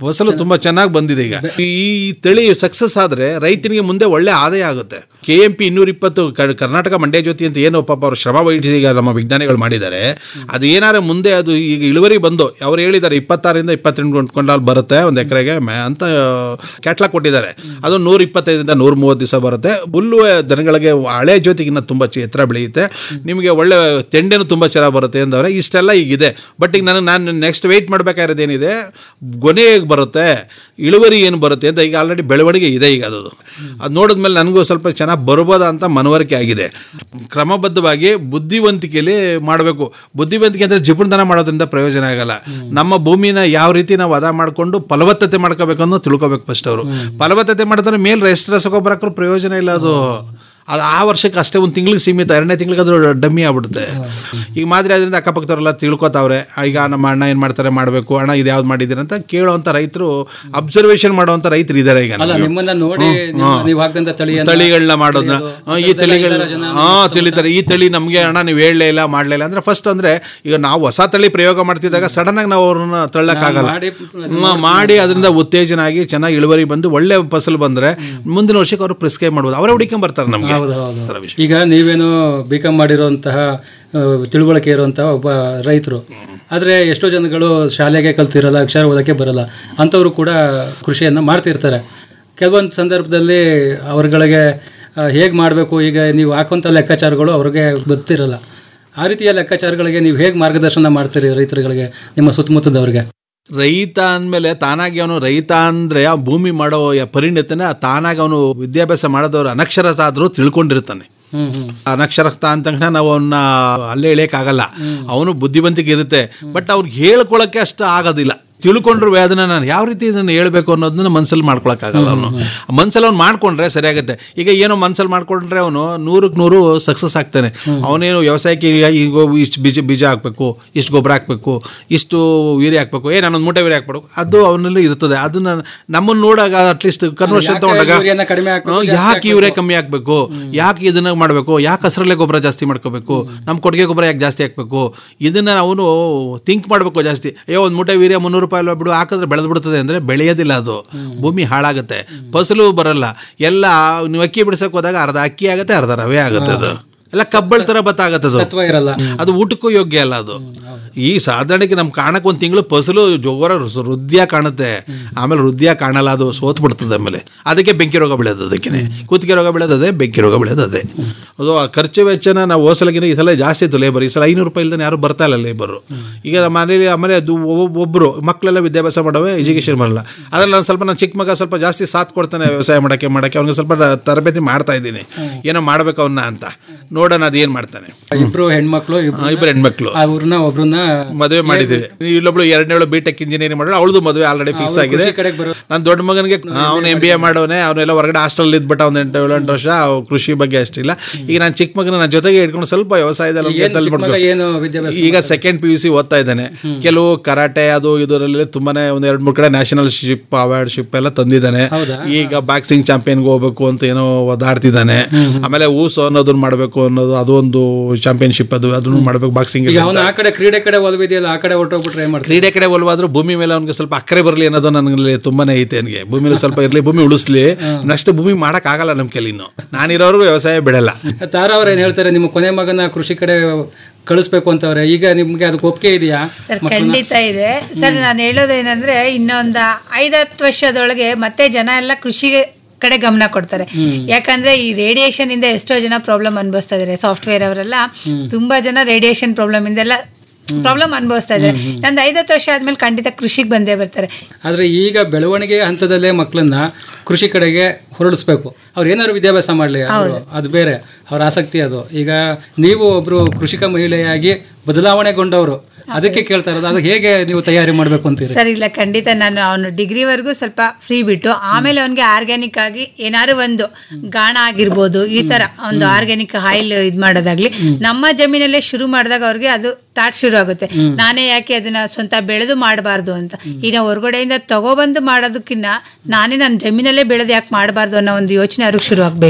ಫಸಲು ತುಂಬಾ ಚೆನ್ನಾಗಿ ಬಂದಿದೆ ಈಗ ಈ ತಳಿ ಸಕ್ಸಸ್ ಆದ್ರೆ ರೈತನಿಗೆ ಮುಂದೆ ಒಳ್ಳೆ ಆದಾಯ ಆಗುತ್ತೆ ಕೆ ಎಂ ಪಿ ಇನ್ನೂರ ಇಪ್ಪತ್ತು ಕ- ಕರ್ನಾಟಕ ಮಂಡ್ಯ ಜ್ಯೋತಿ ಅಂತ ಏನು ಪಾಪ ಅವ್ರು ಶ್ರಮ ವಹಿಸಿ ಈಗ ನಮ್ಮ ವಿಜ್ಞಾನಿಗಳು ಮಾಡಿದ್ದಾರೆ ಅದು ಏನಾರ ಮುಂದೆ ಅದು ಈಗ ಇಳುವರಿ ಬಂದು ಅವ್ರು ಹೇಳಿದ್ದಾರೆ ಇಪ್ಪತ್ತಾರರಿಂದ ಇಪ್ಪತ್ತೆಂಟು ಕೊಂಡಾಲ್ ಬರುತ್ತೆ ಒಂದು ಎಕರೆಗೆ ಅಂತ ಕ್ಯಾಟ್ಲಾಗ್ ಕೊಟ್ಟಿದ್ದಾರೆ ಅದು ನೂರ ಇಪ್ಪತ್ತೈದರಿಂದ ನೂರ ಮೂವತ್ತು ದಿವಸ ಬರುತ್ತೆ ಹುಲ್ಲು ದನಗಳಿಗೆ ಹಳೆ ಜ್ಯೋತಿಗಿನ್ನ ತುಂಬ ಚಿ- ಎತ್ತರ ಬೆಳೆಯುತ್ತೆ ನಿಮಗೆ ಒಳ್ಳೆ ತೆಂಡೆನೂ ತುಂಬ ಚೆನ್ನಾಗಿ ಬರುತ್ತೆ ಅಂದವ್ರೆ ಇಷ್ಟೆಲ್ಲ ಈಗಿದೆ ಬಟ್ ಈಗ ನನಗೆ ನಾನು ನೆಕ್ಸ್ಟ್ ವೆಯ್ಟ್ ಮಾಡಬೇಕಾಗಿರೋದು ಏನಿದೆ ಗೊನೆ ಹೇಗೆ ಬರುತ್ತೆ ಇಳುವರಿ ಏನು ಬರುತ್ತೆ ಅಂತ ಈಗ ಆಲ್ರೆಡಿ ಬೆಳವಣಿಗೆ ಇದೆ ಈಗ ಅದು ಅದು ನೋಡಿದ್ಮೇಲೆ ನನಗೂ ಸ್ವಲ್ಪ ಚೆನ್ನಾಗಿ ಬರ್ಬೋದಾ ಅಂತ ಮನವರಿಕೆ ಆಗಿದೆ ಕ್ರಮಬದ್ಧವಾಗಿ ಬುದ್ಧಿವಂತಿಕೆಯಲ್ಲಿ ಮಾಡಬೇಕು ಬುದ್ಧಿವಂತಿಕೆ ಅಂದರೆ ಜಿಪುಣತನ ಮಾಡೋದ್ರಿಂದ ಪ್ರಯೋಜನ ಆಗಲ್ಲ ನಮ್ಮ ಭೂಮಿನ ಯಾವ ರೀತಿ ನಾವು ಅದ ಮಾಡಿಕೊಂಡು ಫಲವತ್ತತೆ ಮಾಡ್ಕೋಬೇಕು ಅನ್ನೋ ತಿಳ್ಕೊಬೇಕು ಫಸ್ಟ್ ಅವರು ಫಲವತ್ತತೆ ಮಾಡಿದ್ರೆ ಮೇಲೆ ರೆಸ್ಟ್ ರಸಗೊಬ್ಬರ ಹಾಕಿದ್ರು ಪ್ರಯೋಜನ ಇಲ್ಲ ಅದು ಅದು ಆ ವರ್ಷಕ್ಕೆ ಅಷ್ಟೇ ಒಂದು ತಿಂಗಳಿಗೆ ಸೀಮಿತ ಎರಡನೇ ತಿಂಗಳಿಗೆ ಅದು ಡಮ್ಮಿ ಆಗ್ಬಿಡುತ್ತೆ ಈಗ ಮಾದರಿ ಅದರಿಂದ ಅಕ್ಕಪಕ್ಕದವರೆಲ್ಲ ತಿಳ್ಕೊತಾವ್ರೆ ಈಗ ನಮ್ಮ ಅಣ್ಣ ಏನು ಮಾಡ್ತಾರೆ ಮಾಡಬೇಕು ಅಣ್ಣ ಇದು ಯಾವ್ದು ಮಾಡಿದ್ದೀರಿ ಅಂತ ಕೇಳೋವಂಥ ರೈತರು ಅಬ್ಸರ್ವೇಷನ್ ಮಾಡುವಂಥ ರೈತರು ಇದ್ದಾರೆ ಈಗ ಅಲ್ಲ ನಮ್ಗೆ. ನಿಮ್ಮನ್ನ ನೋಡಿ ನೀವು ಹಾಕ್ದಂತ ತಳಿ ತಳಿಗಳನ್ನ ಮಾಡೋದನ್ನ ಆ, ಈ ತಳಿಗಳ ಹಾ ತಿಳಿತಾರೆ ಈ ತಳಿ ನಮಗೆ ಅಣ್ಣ ನೀವು ಹೇಳಲೇ ಇಲ್ಲ ಮಾಡಲೇ ಇಲ್ಲ ಅಂದ್ರೆ ಫಸ್ಟ್ ಅಂದ್ರೆ ಈಗ ನಾವು ಹೊಸ ತಳಿ ಪ್ರಯೋಗ ಮಾಡ್ತಿದ್ದಾಗ ಸಡನ್ ಆಗಿ ನಾವು ಅವ್ರನ್ನ ತಳ್ಳಕ್ಕಾಗಲ್ಲ ಮಾಡಿ ಹ್ಮ್, ಮಾಡಿ ಅದರಿಂದ ಉತ್ತೇಜನ ಆಗಿ ಚೆನ್ನಾಗಿ ಇಳುವರಿ ಬಂದು ಒಳ್ಳೆ ಫಸಲು ಬಂದ್ರೆ ಮುಂದಿನ ವರ್ಷಕ್ಕೆ ಅವರು ಪ್ರಿಸ್ಕ್ರೈಬ್ ಮಾಡ್ಬೋದು ಅವರೇ ಹುಡುಕೊಂಡ್ ಬರ್ತಾರೆ ನಮಗೆ ಹೌದು ಹೌದು ಈಗ ನೀವೇನು ಬಿ ಕಾಮ್ ಮಾಡಿರುವಂತಹ ಆ, ತಿಳುವಳಿಕೆ ಇರುವಂತಹ ಒಬ್ಬ ರೈತರು ಆದರೆ ಎಷ್ಟೋ ಜನಗಳು ಶಾಲೆಗೆ ಕಲ್ತಿರಲ್ಲ ಅಕ್ಷರ ಓದಕ್ಕೆ ಬರಲ್ಲ ಅಂಥವ್ರು ಕೂಡ ಕೃಷಿಯನ್ನು ಮಾಡ್ತಿರ್ತಾರೆ ಕೆಲವೊಂದು ಸಂದರ್ಭದಲ್ಲಿ ಅವ್ರಗಳಿಗೆ ಹೇಗೆ ಮಾಡಬೇಕು ಈಗ ನೀವು ಹಾಕುವಂಥ ಲೆಕ್ಕಾಚಾರಗಳು ಅವ್ರಿಗೆ ಗೊತ್ತಿರಲ್ಲ ಆ ರೀತಿಯ ಲೆಕ್ಕಾಚಾರಗಳಿಗೆ ನೀವು ಹೇಗೆ ಮಾರ್ಗದರ್ಶನ ಮಾಡ್ತೀರಿ ರೈತರುಗಳಿಗೆ ನಿಮ್ಮ ಸುತ್ತಮುತ್ತದವ್ರಿಗೆ ರೈತ ಅಂದಮೇಲೆ ತಾನಾಗಿ ಅವನು ರೈತ ಅಂದ್ರೆ ಆ ಭೂಮಿ ಮಾಡೋ ಯ- ಪರಿಣಿತನ ತಾನಾಗಿ ಅವನು ವಿದ್ಯಾಭ್ಯಾಸ ಮಾಡೋದವ್ರು ಅನಕ್ಷರತ ಆದರೂ ತಿಳ್ಕೊಂಡಿರ್ತಾನೆ ಹ್ಮ್ ಹ್ಮ್ ಅನಕ್ಷರಸ್ಥ ಅಂದ ತಕ್ಷಣ ನಾವು ಅವನ್ನ ಅಲ್ಲೇ ಎಳೆಯಕ್ಕಾಗಲ್ಲ ಅವನು ಬುದ್ಧಿವಂತಿಕೆ ಇರುತ್ತೆ ಬಟ್ ಅವ್ರಿಗೆ ಹೇಳ್ಕೊಳಕ್ಕೆ ಅಷ್ಟು ಆಗೋದಿಲ್ಲ ತಿಳ್ಕೊಂಡ್ರು ಅದನ್ನ ನಾನು ಯಾವ ರೀತಿ ಇದನ್ನು ಹೇಳ್ಬೇಕು ಅನ್ನೋದನ್ನ ಮನ್ಸಲ್ಲಿ ಮಾಡ್ಕೊಳಕ್ಕಾಗಲ್ಲ ಅವನು ಮನ್ಸಲ್ಲಿ ಅವ್ನು ಮಾಡ್ಕೊಂಡ್ರೆ ಸರಿಯಾಗುತ್ತೆ ಈಗ ಏನೋ ಮನ್ಸಲ್ಲಿ ಮಾಡ್ಕೊಂಡ್ರೆ ಅವನು ನೂರಕ್ಕೆ ನೂರು ಸಕ್ಸಸ್ ಆಗ್ತಾನೆ ಅವನೇನು ವ್ಯವಸಾಯಕ್ಕೆ ಈಗ ಈಗ ಇಷ್ಟು ಬೀಜ ಬೀಜ ಹಾಕ್ಬೇಕು ಇಷ್ಟು ಗೊಬ್ಬರ ಹಾಕ್ಬೇಕು ಇಷ್ಟು ವೀರ್ಯ ಹಾಕ್ಬೇಕು ಏ ನಾನೊಂದು ಮೂಟೆ ವೀರ್ಯ ಹಾಕ್ಬೇಕು ಅದು ಅವನಲ್ಲಿ ಇರ್ತದೆ ಅದನ್ನ ನಮ್ಮನ್ನು ನೋಡಾಗ ಅಟ್ಲೀಸ್ಟ್ ಕನ್ವರ್ಷನ್ ಯಾಕೆ ತಗೊಂಡಾಗ ಯೂರಿಯಾನ ಕಡಿಮೆ ಹಾಕ್ಬೇಕು, ಹ್ಮ್, ಯಾಕೆ ಇವರೇ ಕಮ್ಮಿ ಹಾಕ್ಬೇಕು ಯಾಕೆ ಇದನ್ನ ಮಾಡಬೇಕು ಯಾಕೆ ಹಸರಲ್ಲೇ ಗೊಬ್ಬರ ಜಾಸ್ತಿ ಮಾಡ್ಕೋಬೇಕು ನಮ್ಮ ಕೊಟ್ಟಿಗೆ ಗೊಬ್ಬರ ಯಾಕೆ ಜಾಸ್ತಿ ಹಾಕ್ಬೇಕು ಇದನ್ನ ಅವನು ಥಿಂಕ್ ಮಾಡಬೇಕು ಜಾಸ್ತಿ ಅಯ್ಯೋ ಒಂದು ಮೂಟೆ ವೀರ್ಯ ಮುನ್ನೂರು ರೂಪಾಯಿ ಅಲ್ವಾ ಬಿಡು ಹಾಕಿದ್ರೆ ಬೆಳೆದು ಬಿಡ್ತದೆ ಅಂದ್ರೆ ಬೆಳೆಯೋದಿಲ್ಲ ಅದು ಭೂಮಿ ಹಾಳಾಗುತ್ತೆ ಫಸಲು ಬರಲ್ಲ ಎಲ್ಲ ನೀವು ಅಕ್ಕಿ ಬಿಡಿಸಕ್ ಹೋದಾಗ ಅರ್ಧ ಅಕ್ಕಿ ಆಗುತ್ತೆ ಅರ್ಧ ರವೆ ಆಗುತ್ತೆ ಅದು ಎಲ್ಲ ಕಬ್ಬಳ ತರ ಭತ್ತ ಆಗತ್ತೆ ಅದು ಸತ್ವ ಇರಲ್ಲ ಅದು ಊಟಕ್ಕೂ ಯೋಗ್ಯ ಅಲ್ಲ ಅದು ಈ ಸಾಧಾರಣಕ್ಕೆ ನಮ್ ಕಾಣಕ್ ಒಂದ್ ತಿಂಗಳು ಫಸಲು ಜೋರ ವೃದ್ಧಿಯ ಕಾಣುತ್ತೆ ಆಮೇಲೆ ವೃದ್ಧಿಯ ಕಾಣಲ್ಲ ಅದು ಸೋತ್ ಬಿಡ್ತದೆ ಆಮೇಲೆ ಅದಕ್ಕೆ ಬೆಂಕಿ ರೋಗ ಬೆಳೆಯೋದು ಅದಕ್ಕೆ ಕುತ್ತಿಗೆ ರೋಗ ಬೆಳೆಯೋದು ಅದೇ ಬೆಂಕಿ ರೋಗ ಬೆಳೆಯೋದು ಅದೇ ಅದು ಆ ಖರ್ಚು ವೆಚ್ಚನ ನಾವು ಹೋಸಲಗಿನ ಈ ಸಲ ಜಾಸ್ತಿ ಇತ್ತು ಲೇಬರ್ ಈ ಸಲ ಐನೂರು ರೂಪಾಯಿ ಇಲ್ದೇ ಯಾರು ಬರ್ತಾ ಇಲ್ಲ ಲೇಬರು ಈಗ ನಮ್ಮ ಮನೇಲಿ ಆಮೇಲೆ ಅದು ಒಬ್ಬ- ಒಬ್ರು ಮಕ್ಕಳೆಲ್ಲ ವಿದ್ಯಾಭ್ಯಾಸ ಮಾಡವೆ ಎಜುಕೇಶನ್ ಬರಲ್ಲ ಅದ್ರಲ್ಲಿ ನಾನು ಸ್ವಲ್ಪ ನನ್ನ ಚಿಕ್ಕ ಮಗ ಸ್ವಲ್ಪ ಜಾಸ್ತಿ ಸಾಥ್ ಕೊಡ್ತಾನೆ ವ್ಯವಸಾಯ ಮಾಡಕ್ಕೆ ಮಾಡಕ್ಕೆ ಅವ್ನಿಗೆ ಸ್ವಲ್ಪ ತರಬೇತಿ ಮಾಡ್ತಾ ಇದ್ದೀನಿ ಏನೋ ಮಾಡ್ಬೇಕು ಅವನ್ನ ಅಂತ ನೋಡೋಣ ಅದು ಏನ್ ಮಾಡ್ತಾನೆ ಇಬ್ರು ಹೆಣ್ಮಕ್ಳು ಆ, ಇಬ್ರು ಹೆಣ್ಮಕ್ಳು ಅವ್ರನ್ನ ಒಬ್ರನ್ನ ಮದುವೆ ಮಾಡಿದ್ದೀವಿ ಇಲ್ಲೊಬ್ಳು ಎರಡನೇಳು ಬಿ ಟೆಕ್ ಇಂಜಿನಿಯರಿಂಗ್ ಮಾಡೋಳು ಅವಳದು ಮದುವೆ ಆಲ್ರೆಡಿ ಫಿಕ್ಸ್ ಆಗಿದೆ ಕೃಷಿ ಕಡೆಗೆ ಬರೋ ನನ್ನ ದೊಡ್ಡ ಮಗನಿಗೆ ಅವನು ಎಂ ಬಿ ಎ ಮಾಡೋನೆ ಅವನೆಲ್ಲ ಹೊರಗಡೆ ಹಾಸ್ಟೆಲ್ ಇದ್ಬಿಟ್ಟ ಒಂದು ಎಂಟು ಏಳು ಎಂಟು ವರ್ಷ ಅವ್ನು ಕೃಷಿ ಬಗ್ಗೆ ಅಷ್ಟಿಲ್ಲ ಈಗ ನಾನು ಚಿಕ್ಕ ಮಗನ ನನ್ನ ಜೊತೆಗೆ ಇಟ್ಕೊಂಡು ಸ್ವಲ್ಪ ವ್ಯವಸಾಯದಲ್ಲಿ ಅವ್ನಿಗೆ ಏನ್ ತಲೆ ಚಿಕ್ಕ ಮಗ ಮಾಡ್ಕೊಂಡು- ಏನು ವಿದ್ಯಾಭ್ಯಾಸ ಈಗ ಸೆಕೆಂಡ್ ಪಿ ಯು ಸಿ ಓದ್ತಾ ಇದ್ದಾನೆ ಕೆಲವು ಕರಾಟೆ ಅದು ಇದರಲ್ಲಿ ತುಂಬಾನೇ ಒಂದ್ ಎರಡು ಮೂರು ಕಡೆ ನ್ಯಾಷನಲ್ ಶಿಪ್ ಅವಾರ್ಡ್ ಶಿಪ್ ಎಲ್ಲ ತಂದಿದ್ದಾನೆ ಹೌದಾ? ಈಗ ಬಾಕ್ಸಿಂಗ್ ಚಾಂಪಿಯನ್ಗೆ ಹೋಗ್ಬೇಕು ಅಂತ ಏನೋ ಒದಾಡ್ತಿದ್ದಾನೆ ಆಮೇಲೆ ಊಸು ಅನ್ನೋದನ್ನ ಮಾಡಬೇಕು ಅನ್ನೋದು ಅದು ಒಂದು ಚಾಂಪಿಯನ್ಶಿಪ್ ಅದು ಅದನ್ನು ಮಾಡಬೇಕು ಬಾಕ್ಸಿಂಗ್ ಈಗ ಅವನ ಆ ಕಡೆ ಕ್ರೀಡೆ ಕಡೆ ಒಲವಿದೆಯಲ್ಲ ಆ ಕಡೆ ಹೊರಟೋಗ್ಬಿಟ್ರೆ ಏನ್ ಮಾಡ್ತಾರೆ ಕ್ರೀಡೆ ಕಡೆ ಒಲವಾದ್ರೂ ಭೂಮಿ ಮೇಲೆ ಅವ್ನಿಗೆ ಸ್ವಲ್ಪ ಅಕ್ಕರೆ ಬರಲಿ ಅನ್ನೋದು ನನಗೆ ತುಂಬಾನೇ ಐತೆ ನನಗೆ ಭೂಮಿಲಿ ಸ್ವಲ್ಪ ಇರಲಿ ಭೂಮಿ ಉಳಿಸ್ಲಿ ನೆಕ್ಸ್ಟ್ ಭೂಮಿ ಮಾಡಕ್ ಆಗಲ್ಲ ನಮ್ಮ ಕೈಲಿ ಇನ್ನು ನಾನಿರೋರ್ಗು ವ್ಯವಸಾಯ ಬಿಡಲ್ಲ ತಾರಾ ಅವ್ರು ಏನ್ ಹೇಳ್ತಾರೆ ನಿಮ್ಮ ಕೊನೆ ಮಗನ ಕೃಷಿ ಕಡೆ ಕಳಿಸ್ಬೇಕು ಅಂತವ್ರೆ ಈಗ ನಿಮ್ಗೆ ಅದಕ್ಕೆ ಒಪ್ಪಿಗೆ ಇದೆಯಾ ಸರ್ ಖಂಡಿತ ಇದೆ ಸರ್ ನಾನು ಹೇಳೋದೇನಂದ್ರೆ ಇನ್ನೊಂದು ಐದತ್ತು ವರ್ಷದೊಳಗೆ ಮತ್ತೆ ಜನ ಎಲ್ಲ ಕೃಷಿಗೆ ಕಡೆ ಗಮನ ಕೊಡ್ತಾರೆ ಯಾಕಂದ್ರೆ ಈ ರೇಡಿಯೇಷನ್ ಇಂದ ಎಷ್ಟೋ ಜನ ಪ್ರಾಬ್ಲಮ್ ಅನುಭವಿಸ್ತಾ ಇದಾರೆ ಸಾಫ್ಟ್ವೇರ್ ಅವರೆಲ್ಲ ತುಂಬಾ ಜನ ರೇಡಿಯೇಷನ್ ಪ್ರಾಬ್ಲಮ್ ಇಂದೆಲ್ಲ ಪ್ರಾಬ್ಲಮ್ ಅನುಭವಿಸ್ತಾ ಇದ್ದಾರೆ ನಂದು ಐದತ್ತು ವರ್ಷ ಆದ್ಮೇಲೆ ಖಂಡಿತ ಕೃಷಿಗೆ ಬಂದೇ ಬರ್ತಾರೆ ಆದ್ರೆ ಈಗ ಬೆಳವಣಿಗೆ ಹಂತದಲ್ಲೇ ಮಕ್ಕಳನ್ನ ಕೃಷಿ ಕಡೆಗೆ ಹೊರಡಿಸ್ಬೇಕು ಅವ್ರು ಏನಾದ್ರು ವಿದ್ಯಾಭ್ಯಾಸ ಮಾಡಲಿ ಅದು ಬೇರೆ ಅವ್ರ ಆಸಕ್ತಿ ಅದು ಈಗ ನೀವು ಒಬ್ರು ಕೃಷಿಕ ಮಹಿಳೆಯಾಗಿ ಬದಲಾವಣೆಗೊಂಡವರು ಅದಕ್ಕೆ ಕೇಳ್ತಾ ಇರೋದು ಅದು ಹೇಗೆ ನೀವು ತಯಾರಿ ಮಾಡಬೇಕು ಅಂತೀರಿ ಸರ್ ಇಲ್ಲ ಖಂಡಿತ ನಾನು ಅವನು ಡಿಗ್ರಿವರೆಗೂ ಸ್ವಲ್ಪ ಫ್ರೀ ಬಿಟ್ಟು ಆಮೇಲೆ ಅವನಿಗೆ ಆರ್ಗ್ಯಾನಿಕ್ ಆಗಿ ಏನಾದ್ರು ಒಂದು ಗಾಣ ಆಗಿರ್ಬೋದು ಈ ತರ ಒಂದು ಆರ್ಗ್ಯಾನಿಕ್ ಆಯಿಲ್ ಇದ್ ಮಾಡೋದಾಗ್ಲಿ ನಮ್ಮ ಜಮೀನಲ್ಲೇ ಶುರು ಮಾಡಿದಾಗ ಅವ್ರಿಗೆ ಅದು ತಾಟ್ ಶುರು ಆಗುತ್ತೆ ನಾನೇ ಯಾಕೆ ಅದನ್ನ ಸ್ವಂತ ಬೆಳೆದು ಮಾಡಬಾರ್ದು ಅಂತ ಈಗ ಹೊರಗಡೆಯಿಂದ ತಗೊಬಂದು ಮಾಡೋದಕ್ಕಿಂತ ನಾನೇ ನನ್ನ ಜಮೀನಲ್ಲೇ ಬೆಳೆದು ಯಾಕೆ ಮಾಡಬಾರ್ದು ಅನ್ನೋ ಒಂದು ಯೋಚನೆ ಅವ್ರಿಗೆ ಶುರು ಆಗ್ಬೇಕು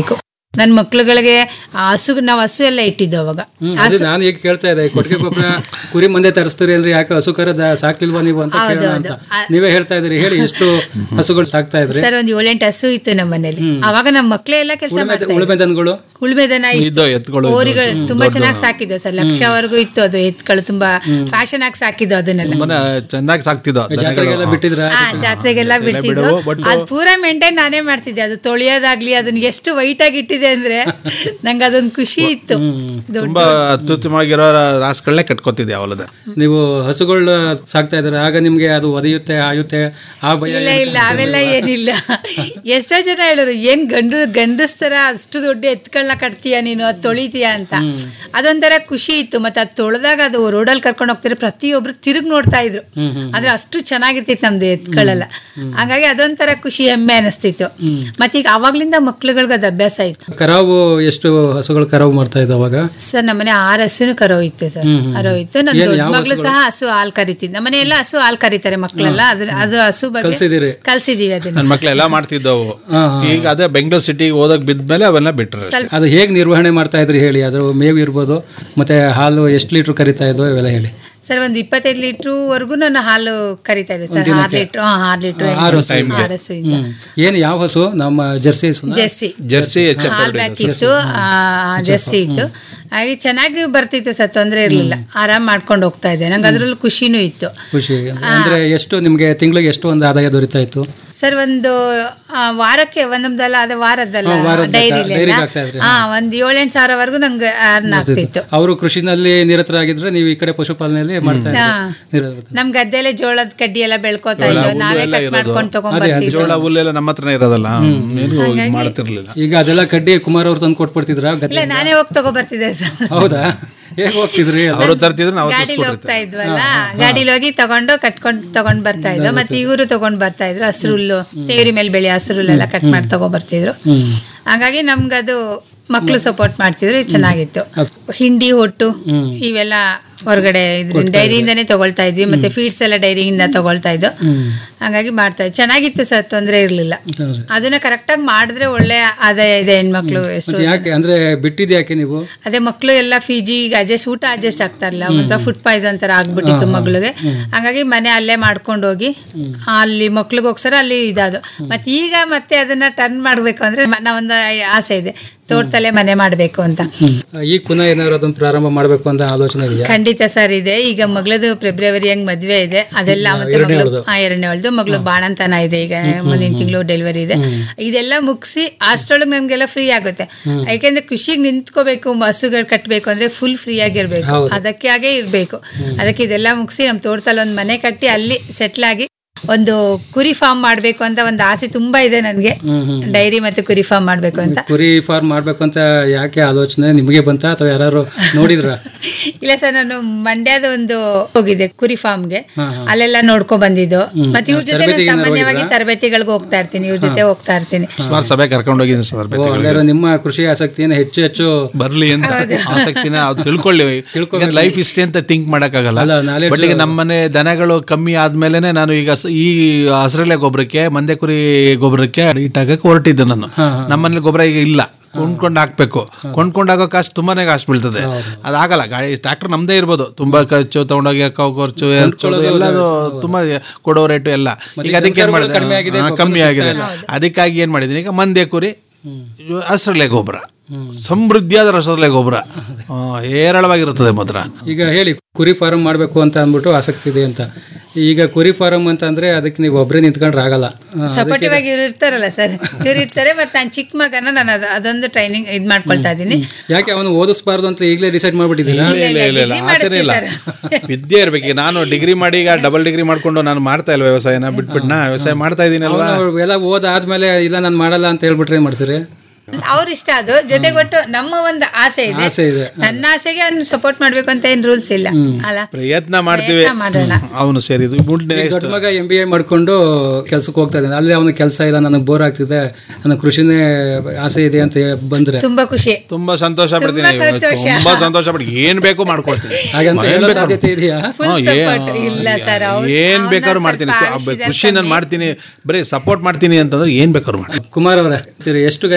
ನನ್ನ ಮಕ್ಳುಗಳಿಗೆ ಆ ಹಸು ನಾವು ಹಸು ಎಲ್ಲ ಇಟ್ಟಿದ್ದು ಅವಾಗ ಹ್ಮ್, ಅದೇ ನಾನು ಈಗ ಕೇಳ್ತಾ ಇದ್ದೆ ಕೊಟ್ಟಿಗೆ ಗೊಬ್ಬರ ಕುರಿ ಮಂದೆ ತರಿಸ್ತೀರಿ ಅಂದ್ರೆ ಯಾಕೆ ಹಸು ಕರದ ಸಾಕ್ಲಿಲ್ವಾ ನೀವು ಅಂತ ಕೇಳೋಣ ಅಂತ ನೀವೇ ಹೇಳ್ತಾ ಇದ್ರಿ ಹೇಳಿ ಎಷ್ಟು ಹಸುಗಳು ಸಾಕ್ತಾ ಇದ್ರಿ ಸರ್ ಒಂದ್ ಏಳೆಂಟು ಹಸು ಇತ್ತು ನಮ್ಮ ಮನೇಲಿ ಅವಾಗ ನಮ್ಮ ಮಕ್ಳೇ ಎಲ್ಲ ಕೆಲಸ ಮಾಡ್ತಾ ಉಳುಮೆ ದನಗಳು ಉಳ್ಮೆ ದನ ಇತ್ತು. ಇದ್ದೋ ಎತ್ತುಗಳು ಹೋರಿಗಳು ತುಂಬಾ ಚೆನ್ನಾಗಿ ಸಾಕಿದ್ವು ಸರ್ ಲಕ್ಷವರೆಗೂ ಇತ್ತು ಅದು ಎತ್ಗಳು ತುಂಬಾ ಫ್ಯಾಷನ್ ಆಗಿ ಸಾಕಿದ್ವು ಅದನ್ನೆಲ್ಲ ಮನೆ ಚೆನ್ನಾಗಿ ಸಾಕ್ತಿದ್ದೋ ಜಾತ್ರೆಗೆಲ್ಲ ಬಿಟ್ಟಿದ್ರ ಆ, ಜಾತ್ರೆಗೆಲ್ಲ ಬಿಡ್ತಿದ್ದು ಅದು ಪೂರಾ ಮೇಂಟೈನ್ ನಾನೇ ಮಾಡ್ತಿದ್ದೆ ಅದು ತೊಳೆಯೋದಾಗ್ಲಿ ಅದನ್ನ ಎಷ್ಟು ವೈಟ್ ಆಗಿ ಇಟ್ಟಿದೆ ಅಂದ್ರೆ ನಂಗೆ ಅದೊಂದು ಖುಷಿ ಇತ್ತು ದೊಡ್ಡ ತುಂಬಾ ಅತ್ಯುತ್ತಮವಾಗಿರೋ ರಾಸುಗಳನ್ನೇ ಕಟ್ಕೊತಿದ್ದೆ ಅವಲದ ನೀವು ಹಸುಗಳು ಸಾಕ್ತಾ ಇದ್ರೆ ಆಗ ನಿಮ್ಗೆ ಅದು ಒದೆಯುತ್ತೆ ಆಯುತ್ತೆ ಆ ಭಯ ಇಲ್ಲ ಇಲ್ಲ ಅವೆಲ್ಲ ಏನಿಲ್ಲ ಎಷ್ಟೋ ಜನ ಹೇಳೋರು ಏನ್ ಗಂಡು ಗಂಡಸ್ತರ ಅಷ್ಟು ದೊಡ್ಡ ಎತ್ಗಳನ್ನ ಕಟ್ತೀಯ ನೀನು ಅದು ತೊಳಿತೀಯ ಅಂತ ಅದೊಂಥರ ಖುಷಿ ಇತ್ತು ಮತ್ತೆ ಅದು ತೊಳೆದಾಗ ಅದು ರೋಡಲ್ಲಿ ಕರ್ಕೊಂಡು ಹೋಗ್ತಾರೆ ಪ್ರತಿಯೊಬ್ರು ತಿರುಗಿ ನೋಡ್ತಾ ಇದ್ರು ಆದ್ರೆ ಅಷ್ಟು ಚೆನ್ನಾಗಿರ್ತಿತ್ತು ನಮ್ದು ಎತ್ಗಳೆಲ್ಲ ಹಾಗಾಗಿ ಅದೊಂಥರ ಖುಷಿ ಹೆಮ್ಮೆ ಅನಿಸ್ತಿತ್ತು ಮತ್ತೆ ಈಗ ಅವಾಗ್ಲಿಂದ ಮಕ್ಳುಗಳ್ಗೆ ಅದು ಅಭ್ಯಾಸ ಆಯ್ತು ಕರಾವು ಎಷ್ಟು ಹಸುಗಳು ಕರಾವು ಮಾಡ್ತಾ ಇದ್ದು ಅವಾಗ ಸರ್ ನಮ್ಮನೆ ಆರು ಹಸುನು ಕರೋ ಇತ್ತು ಸರ್ ಕರೋ ಇತ್ತು ನನ್ನ ದೊಡ್ಡ ಮಗಳು ಸಹ ಹಸು ಹಾಲು ಕರಿತಿದ್ದು ನಮ್ಮನೆ ಎಲ್ಲ ಹಸು ಹಾಲು ಕರೀತಾರೆ ಮಕ್ಕಳೆಲ್ಲ ಅದ್ರ ಅದು ಹಸು ಬಗ್ಗೆ ಕಲ್ಸಿದಿರಿ ಕಲ್ಸಿದೀವಿ ಅದನ್ನ ನನ್ನ ಮಕ್ಳೆಲ್ಲ ಮಾಡ್ತಿದ್ದವು ಈಗ ಅದೇ ಬೆಂಗಳೂರು ಸಿಟಿಗೆ ಓದಕ್ ಬಿದ್ಮೇಲೆ ಅವೆಲ್ಲ ಬಿಟ್ರು ಅದು ಹೇಗೆ ನಿರ್ವಹಣೆ ಮಾಡ್ತಾ ಇದ್ರಿ ಹೇಳಿ ಅದ್ರ ಮೇವು ಇರ್ಬೋದು ಮತ್ತೆ ಹಾಲು ಎಷ್ಟು ಲೀಟ್ರ್ ಕರಿತಾ ಇದ್ದೋ ಇವೆಲ್ಲ ಹೇಳಿ ಸರ್ ಒಂದು ಇಪ್ಪತ್ತೈದು ಲೀಟ್ರ್ ವರೆಗೂ ನಾನು ಹಾಲು ಕರಿತಾ ಇದ್ದೆ ಸರ್ ಆರು ಲೀಟ್ರ್ ಆರು ಲೀಟ್ರ್ ಆರು ಹಸುವಿಂದ ಏನು ಯಾವ ಹಸು ನಮ್ಮ ಜರ್ಸಿ ಹಸುನಾ? ಜೆರ್ಸಿ ಜರ್ಸಿ ಎಚ್ ಎಫ್ ಹಾಲ್ ಬ್ಯಾಕ್ ಇತ್ತು ಆ, ಜೆರ್ಸಿ ಇತ್ತು ಹಾಗೆ ಚೆನ್ನಾಗಿ ಬರ್ತಿತ್ತು ಸರ್ ತೊಂದರೆ ಇರಲಿಲ್ಲ ಆರಾಮ್ ಮಾಡ್ಕೊಂಡು ಹೋಗ್ತಾ ಇದ್ದೆ ನಂಗೆ ಅದ್ರಲ್ಲಿ ಖುಷಿನೂ ಇತ್ತು ಖುಷಿ ಅಂದ್ರೆ ಎಷ್ಟು ನಿಮ್ಗೆ ತಿಂಗಳಿಗೆ ಎಷ್ಟು ಒಂದು ಆದಾಯ ದೊರೀತಾ ಇತ್ತು ಸರ್ ಒಂದು ಆ, ವಾರಕ್ಕೆ ಒಂದೊಂದಲ್ಲ ಅದೇ ವಾರದ್ದಲ್ಲ ವಾರದ ಡೈರಿಲಿ ಡೈರಿಗೆ ಹಾಕ್ತಾ ಇದ್ರಿ? ಹಾ ಒಂದ್ ಏಳೆಂಟು ಸಾವಿರವರೆಗೂ ನಂಗೆ ಅರ್ನ್ ಆಗ್ತಿತ್ತು ಅವರು ಕೃಷಿನಲ್ಲಿ ನಿರತರಾಗಿದ್ರೆ ನೀವು ಈ ಕಡೆ ಪಶುಪಾಲನೆಯಲ್ಲಿ ಮಾಡ್ತಾ ಇದ್ರಿ ನಿರತ. ನಮ್ ಗದ್ದೆಲೆ ಜೋಳದ ಕಡ್ಡಿ ಎಲ್ಲ ಬೆಳ್ಕೋತಾ ಇದ್ವು ನಾವೇ ಕಟ್ ಮಾಡ್ಕೊಂಡು ತಗೊಂಡ್ಬರ್ತಿದ್ವಿ ಜೋಳ ಹುಲ್ಲೆಲ್ಲ ನಮ್ಮ ಹತ್ರನೇ ಇರೋದಲ್ಲ ಏನು ಹೋಗಿ ಮಾಡ್ತಿರ್ಲಿಲ್ಲ ಈಗ ಅದೆಲ್ಲ ಕಡ್ಡಿ ಕುಮಾರ್ ಅವ್ರು ತಂದು ಕೊಟ್ಬಿಡ್ತಿದ್ರ ಇಲ್ಲ ನಾನೇ ಹೋಗಿ ತಗೊಬರ್ತಿದ್ದೆ ಸರ್ ಹೌದಾ ಹೇಗೆ ಹೋಗ್ತಿದ್ರಿ ಅವರು ತರ್ತಿದ್ರೆ ನಾವು ಗಾಡಿಲಿ ಹೋಗ್ತಾ ಇದ್ವಲ್ಲ ಗಾಡಿಲಿ ಹೋಗಿ ತಗೊಂಡು ಕಟ್ಕೊಂಡು ತಗೊಂಡ್ ಬರ್ತಾ ಇದ್ವು ಮತ್ತೆ ಇವರು ತಗೊಂಡ್ ಬರ್ತಾ ಇದ್ರು ಹಸ್ರುಲ್ಲು ತೇವರಿ ಮೇಲೆ ಬೆಳೆ ಹಸ್ರುಲ್ಲೆಲ್ಲ ಕಟ್ ಮಾಡಿ ತಗೊಂಡ್ ಬರ್ತಿದ್ರು ಹಾಗಾಗಿ ನಮ್ಗದು ಮಕ್ಳು ಸಪೋರ್ಟ್ ಮಾಡ್ತಿದ್ರು ಚೆನ್ನಾಗಿತ್ತು ಹಿಂಡಿ ಹೊಟ್ಟು ಇವೆಲ್ಲ ಹೊರಗಡೆ ಇದ್ರಿಂದ ಡೈರಿಯಿಂದನೇ ತಗೊಳ್ತಾ ಇದ್ವಿ ಮತ್ತೆ ಫೀಡ್ಸ್ ಎಲ್ಲ ಡೈರಿಯಿಂದ ತಗೊಳ್ತಾ ಇದ್ದು ಹಾಗಾಗಿ ಮಾಡ್ತಾ ಇದ್ವಿ ಚೆನ್ನಾಗಿತ್ತು ಸರ್ ತೊಂದರೆ ಇರ್ಲಿಲ್ಲ ಅದನ್ನ ಕರೆಕ್ಟಾಗಿ ಮಾಡಿದ್ರೆ ಒಳ್ಳೆ ಆದಾಯ ಇದೆ ಹೆಣ್ಮಕ್ಳು ಎಷ್ಟು ಮತ್ತೆ ಯಾಕೆ ಅಂದ್ರೆ ಬಿಟ್ಟಿದ್ ಯಾಕೆ ನೀವು ಅದೇ ಮಕ್ಕಳು ಎಲ್ಲ ಫಿಜಿ ಅಡ್ಜಸ್ಟ್ ಊಟ ಅಡ್ಜಸ್ಟ್ ಆಗ್ತಾ ಇಲ್ಲ ಒಂಥರ ಫುಡ್ ಪಾಯ್ಸನ್ ತರ ಆಗ್ಬಿಟ್ಟಿತ್ತು ಮಗಳಿಗೆ ಹಾಗಾಗಿ ಮನೆ ಅಲ್ಲೇ ಮಾಡ್ಕೊಂಡು ಹೋಗಿ ಅಲ್ಲಿ ಮಕ್ಳಿಗೋಸ್ಕರ ಅಲ್ಲಿ ಇದಾದು ಮತ್ತೆ ಈಗ ಮತ್ತೆ ಅದನ್ನ ಟರ್ನ್ ಮಾಡ್ಬೇಕು ಅಂದ್ರೆ ಮ- ನಾವೊಂದು ಆಸೆ ಇದೆ ತೋಟದಲ್ಲೇ ಮನೆ ಮಾಡ್ಬೇಕು ಅಂತ ಈಗ ಪುನಃ ಏನಾದ್ರು ಅದನ್ನ ಪ್ರಾರಂಭ ಮಾಡ್ಬೇಕು ಅಂತ ಆಲೋಚನೆ ಇದೆಯಾ ಖಂಡಿತ ಸರ್ ಇದೆ ಈಗ ಮಗಳದು ಫೆಬ್ರವರಿ ಹಂಗ್ ಮದ್ವೆ ಇದೆ ಅದೆಲ್ಲ ಮತ್ತೆ ಮಗಳು ಆ, ಎರಡನೇ ಅವಳದು ಮಗಳು ಬಾಣಂತನ ಇದೆ ಈಗ ಮುಂದಿನ ತಿಂಗಳು ಡೆಲಿವರಿ ಇದೆ ಇದೆಲ್ಲ ಮುಗಿಸಿ ಅಷ್ಟರೊಳಗೆ ನಮ್ಗೆಲ್ಲ ಫ್ರೀ ಆಗುತ್ತೆ ಯಾಕೆಂದ್ರೆ ಕೃಷಿಗೆ ನಿಂತ್ಕೋಬೇಕು ಹಸುಗಳು ಕಟ್ಟಬೇಕು ಅಂದ್ರೆ ಫುಲ್ ಫ್ರೀ ಆಗಿರ್ಬೇಕು ಅದಕ್ಕೆ ಆಗೇ ಇರ್ಬೇಕು ಅದಕ್ಕೆ ಇದೆಲ್ಲ ಮುಗಿಸಿ ನಮ್ಮ ತೋಟದಲ್ಲಿ ಒಂದು ಮನೆ ಕಟ್ಟಿ ಅಲ್ಲಿ ಸೆಟ್ಲ್ ಆಗಿ ಒಂದು ಕುರಿ ಫಾರ್ಮ್ ಮಾಡ್ಬೇಕು ಅಂತ ಒಂದು ಆಸೆ ತುಂಬಾ ಇದೆ ನನ್ಗೆ ಡೈರಿ ಮತ್ತೆ ಕುರಿ ಫಾರ್ಮ್ ಮಾಡ್ಬೇಕು ಅಂತ ಕುರಿ ಫಾರ್ಮ್ ಮಾಡ್ಬೇಕು ಅಂತ ಯಾಕೆ ಆಲೋಚನೆ ನಿಮಗೆ ಬಂತ ಅಥವಾ ಯಾರು ನೋಡಿದ್ರ ಇಲ್ಲ ಸರ್ ನಾನು ಮಂಡ್ಯದ ಒಂದು ಹೋಗಿದ್ದೆ ಕುರಿ ಫಾರ್ಮ್ಗೆ ಅಲ್ಲೆಲ್ಲ ನೋಡ್ಕೊ ಬಂದಿದ್ದು ಮತ್ತೆ ಇವ್ರ ಜೊತೆ ನಾನು ಸಾಮಾನ್ಯವಾಗಿ ತರಬೇತಿಗಳಿಗೆ ಹೋಗ್ತಾ ಇರ್ತೀನಿ ಇವ್ರ ಜೊತೆ ಹೋಗ್ತಾ ಇರ್ತೀನಿ ಸುಮಾರು ಸಭೆ ಕರ್ಕೊಂಡು ಹೋಗಿದ್ದೀನಿ ಸರ್ ಓ, ಹಂಗಾದ್ರೆ ನಿಮ್ಮ ಕೃಷಿ ಆಸಕ್ತಿಯನ್ನು ಹೆಚ್ಚು ಹೆಚ್ಚು ಬರ್ಲಿ ಅಂತ ಆಸಕ್ತಿನ ಅದು ತಿಳ್ಕೊಳ್ಳಿ ಲೈಫ್ ಇಷ್ಟೇ ಅಂತ ಥಿಂಕ್ ಮಾಡಕ್ಕಾಗಲ್ಲ ಅಲ್ಲ, knowledge- ಬಟ್ ಈಗ ನಮ್ಮನೆ ದನಗಳು ಕಮ್ಮಿ ಆದ್ಮೇಲೆನೆ ನಾನು ಈಗ ಸ- ಈ ಹಸಿರೆಲೆ ಗೊಬ್ಬರಕ್ಕೆ ಮಂದೆ ಕುರಿ ಗೊಬ್ಬರಕ್ಕೆ ಇಟ್ಟಾಗಕ್ಕೆ ಹೊರಟಿದ್ದೆ ನಾನು ನಮ್ಮನೇಲಿ ಗೊಬ್ಬರ ಈಗ ಇಲ್ಲ ಕೊಂಡ್ಕೊಂಡು ಹಾಕ್ಬೇಕು ಕೊಂಡ್ಕೊಂಡು ಹಾಕೋ ಕಾಸು ತುಂಬಾನೇ ಕಾಸು ಬೀಳ್ತದೆ ಅದಾಗಲ್ಲ ಗಾಡಿ ಟ್ರ್ಯಾಕ್ಟರ್ ನಮ್ದೇ ಇರ್ಬೋದು ತುಂಬಾ ಖರ್ಚು ತಗೊಂಡೋಗಿ ಹಾಕೋ ಖರ್ಚು ಎರ್ಚೋದು ಎಲ್ಲದು ತುಂಬಾ ಕೊಡೋ ರೇಟು ಎಲ್ಲ ಈಗ ಅದಕ್ಕೆ ಏನ್ ಮಾಡಿದೆ ಕಡಿಮೆ ಆಗಿದೆ, ಹಾ, ಕಮ್ಮಿ ಆಗಿದೆ ಅದಕ್ಕಾಗಿ ಏನ್ ಮಾಡಿದೀನಿ ಈಗ ಮಂದೆ ಕುರಿ ಹಸಿರೆಲೆ ಗೊಬ್ಬರ ಸಮೃದ್ಧಿಯಾದ ರಸರಲೆ ಗೊಬ್ಬರ ಆ, ಹೇರಳವಾಗಿರುತ್ತದೆ ಮಾತ್ರ ಈಗ ಹೇಳಿ ಕುರಿ ಫಾರಂ ಮಾಡಬೇಕು ಅಂತ ಅಂದ್ಬಿಟ್ಟು ಆಸಕ್ತಿ ಇದೆ ಅಂತ ಈಗ ಕುರಿ ಫಾರಂ ಅಂತ ಅಂದ್ರೆ ಅದಕ್ಕೆ ನೀವು ಒಬ್ಬರೇ ನಿಂತ್ಕೊಂಡ್ರೆ ಆಗಲ್ಲ ಆ, ಸಪೋರ್ಟಿವ್ ಆಗಿ ಇವ್ರು ಇರ್ತಾರಲ್ಲ ಸರ್ ಇವ್ರು ಇರ್ತಾರೆ ಮತ್ತೆ ನಾನು ಚಿಕ್ಕ ಮಗನ ನಾನು ಅದ್- ಅದೊಂದು ಟ್ರೈನಿಂಗ್ ಇದ್ ಮಾಡ್ಕೊಳ್ತಾ ಇದ್ದೀನಿ ಯಾಕೆ ಅವನು ಓದಿಸ್ಬಾರ್ದು ಅಂತ ಈಗಲೇ ಡಿಸೈಡ್ ಮಾಡ್ಬಿಟ್ಟಿದ್ದೀರಾ ಇಲ್ಲ, ಇಲ್ಲ, ಇಲ್ಲ ಇಲ್ಲ degree ಆ ಥರ ಇಲ್ಲ ಮಾಡಿಸ್ತೀವಿ ವಿದ್ಯೆ ಇರ್ಬೇಕು ಈಗ ನಾನು ಡಿಗ್ರಿ ಮಾಡಿ ಈಗ ಡಬಲ್ ಡಿಗ್ರಿ ಮಾಡ್ಕೊಂಡು ನಾನು ಮಾಡ್ತಾ ಇಲ್ಲ ವ್ಯವಸಾಯನ ಬಿಟ್ಬಿಟ್ನಾ ವ್ಯವಸಾಯ ಮಾಡ್ತಾ ಇದೀನಲ್ವಾ ಅವ್ನು ಎಲ್ಲ ಓದಾದ್ಮೇಲೆ ಇಲ್ಲ ನಾನು ಮಾಡಲ್ಲ ಅಂತ ಹೇಳ್ಬಿಟ್ರೆ ಏನ್ ಮಾಡ್ತೀರಿ ಅವ್ರ ಇಷ್ಟ ಅದು ಜೊತೆಗೆ ಒಟ್ಟು ನಮ್ಮ ಒಂದು ಆಸೆ ಇದೆ ಆಸೆ ಇದೆ ನನ್ನ ಆಸೆಗೆ ಅವ್ನು ಸಪೋರ್ಟ್ ಮಾಡ್ಬೇಕು ಅಂತ ಏನ್ ರೂಲ್ಸ್ ಇಲ್ಲ ಅಲ್ಲ ಪ್ರಯತ್ನ ಮಾಡ್ತೀವಿ ಪ್ರಯತ್ನ ಮಾಡೋಣ ಅವನು ಸೇರಿದು ಮುಂದೆ ದೊಡ್ಡ ಮಗ ಎಂ ಬಿ ಎ ಮಾಡ್ಕೊಂಡು ಕೆಲ್ಸಕ್ಕೆ ಹೋಗ್ತಾ ಇದ್ದಾನೆ ಅಲ್ಲಿ ಅವನ ಕೆಲಸ ಇಲ್ಲ ನನಗೆ ಬೋರ್ ಆಗ್ತಿದೆ ನನ್ನ ಕೃಷಿನೇ ಆಸೆ ಇದೆ ಅಂತ ಹೇಳಿ ಬಂದ್ರೆ ತುಂಬಾ ಖುಷಿ ತುಂಬಾ ಸಂತೋಷ ಪಡ್ತೀನಿ ಸಂತೋಷ. ತುಂಬಾ ಸಂತೋಷ ಪಡ್ತೀನಿ ಏನ್ ಬೇಕು ಮಾಡ್ಕೊಡ್ತೀನಿ ಹಾಗಂತ ಏನ್ ಹೇಳೋ ಬೇಕಾದ್ರೂ- ಸಾಧ್ಯತೆ ಇದೆಯಾ ಫುಲ್ ಹಾ, ಏ- ಸಪೋರ್ಟ್ ಇಲ್ಲ ಸರ್ ಏನ್ ಬೇಕಾದ್ರೂ ಮಾಡ್ತೀನಿ ಆ, ಖುಷಿ ನಾನು ಮಾಡ್ತೀನಿ ಬರೀ ಸಪೋರ್ಟ್ ಮಾಡ್ತೀನಿ ಅಂತಂದ್ರೆ ಏನ್ ಬೇಕಾದ್ರೂ ಮಾಡಿ ಕುಮಾರ್ ಅವರೇ ಎಷ್ಟು ಗಂಟೆಗಳ ಕಾಲ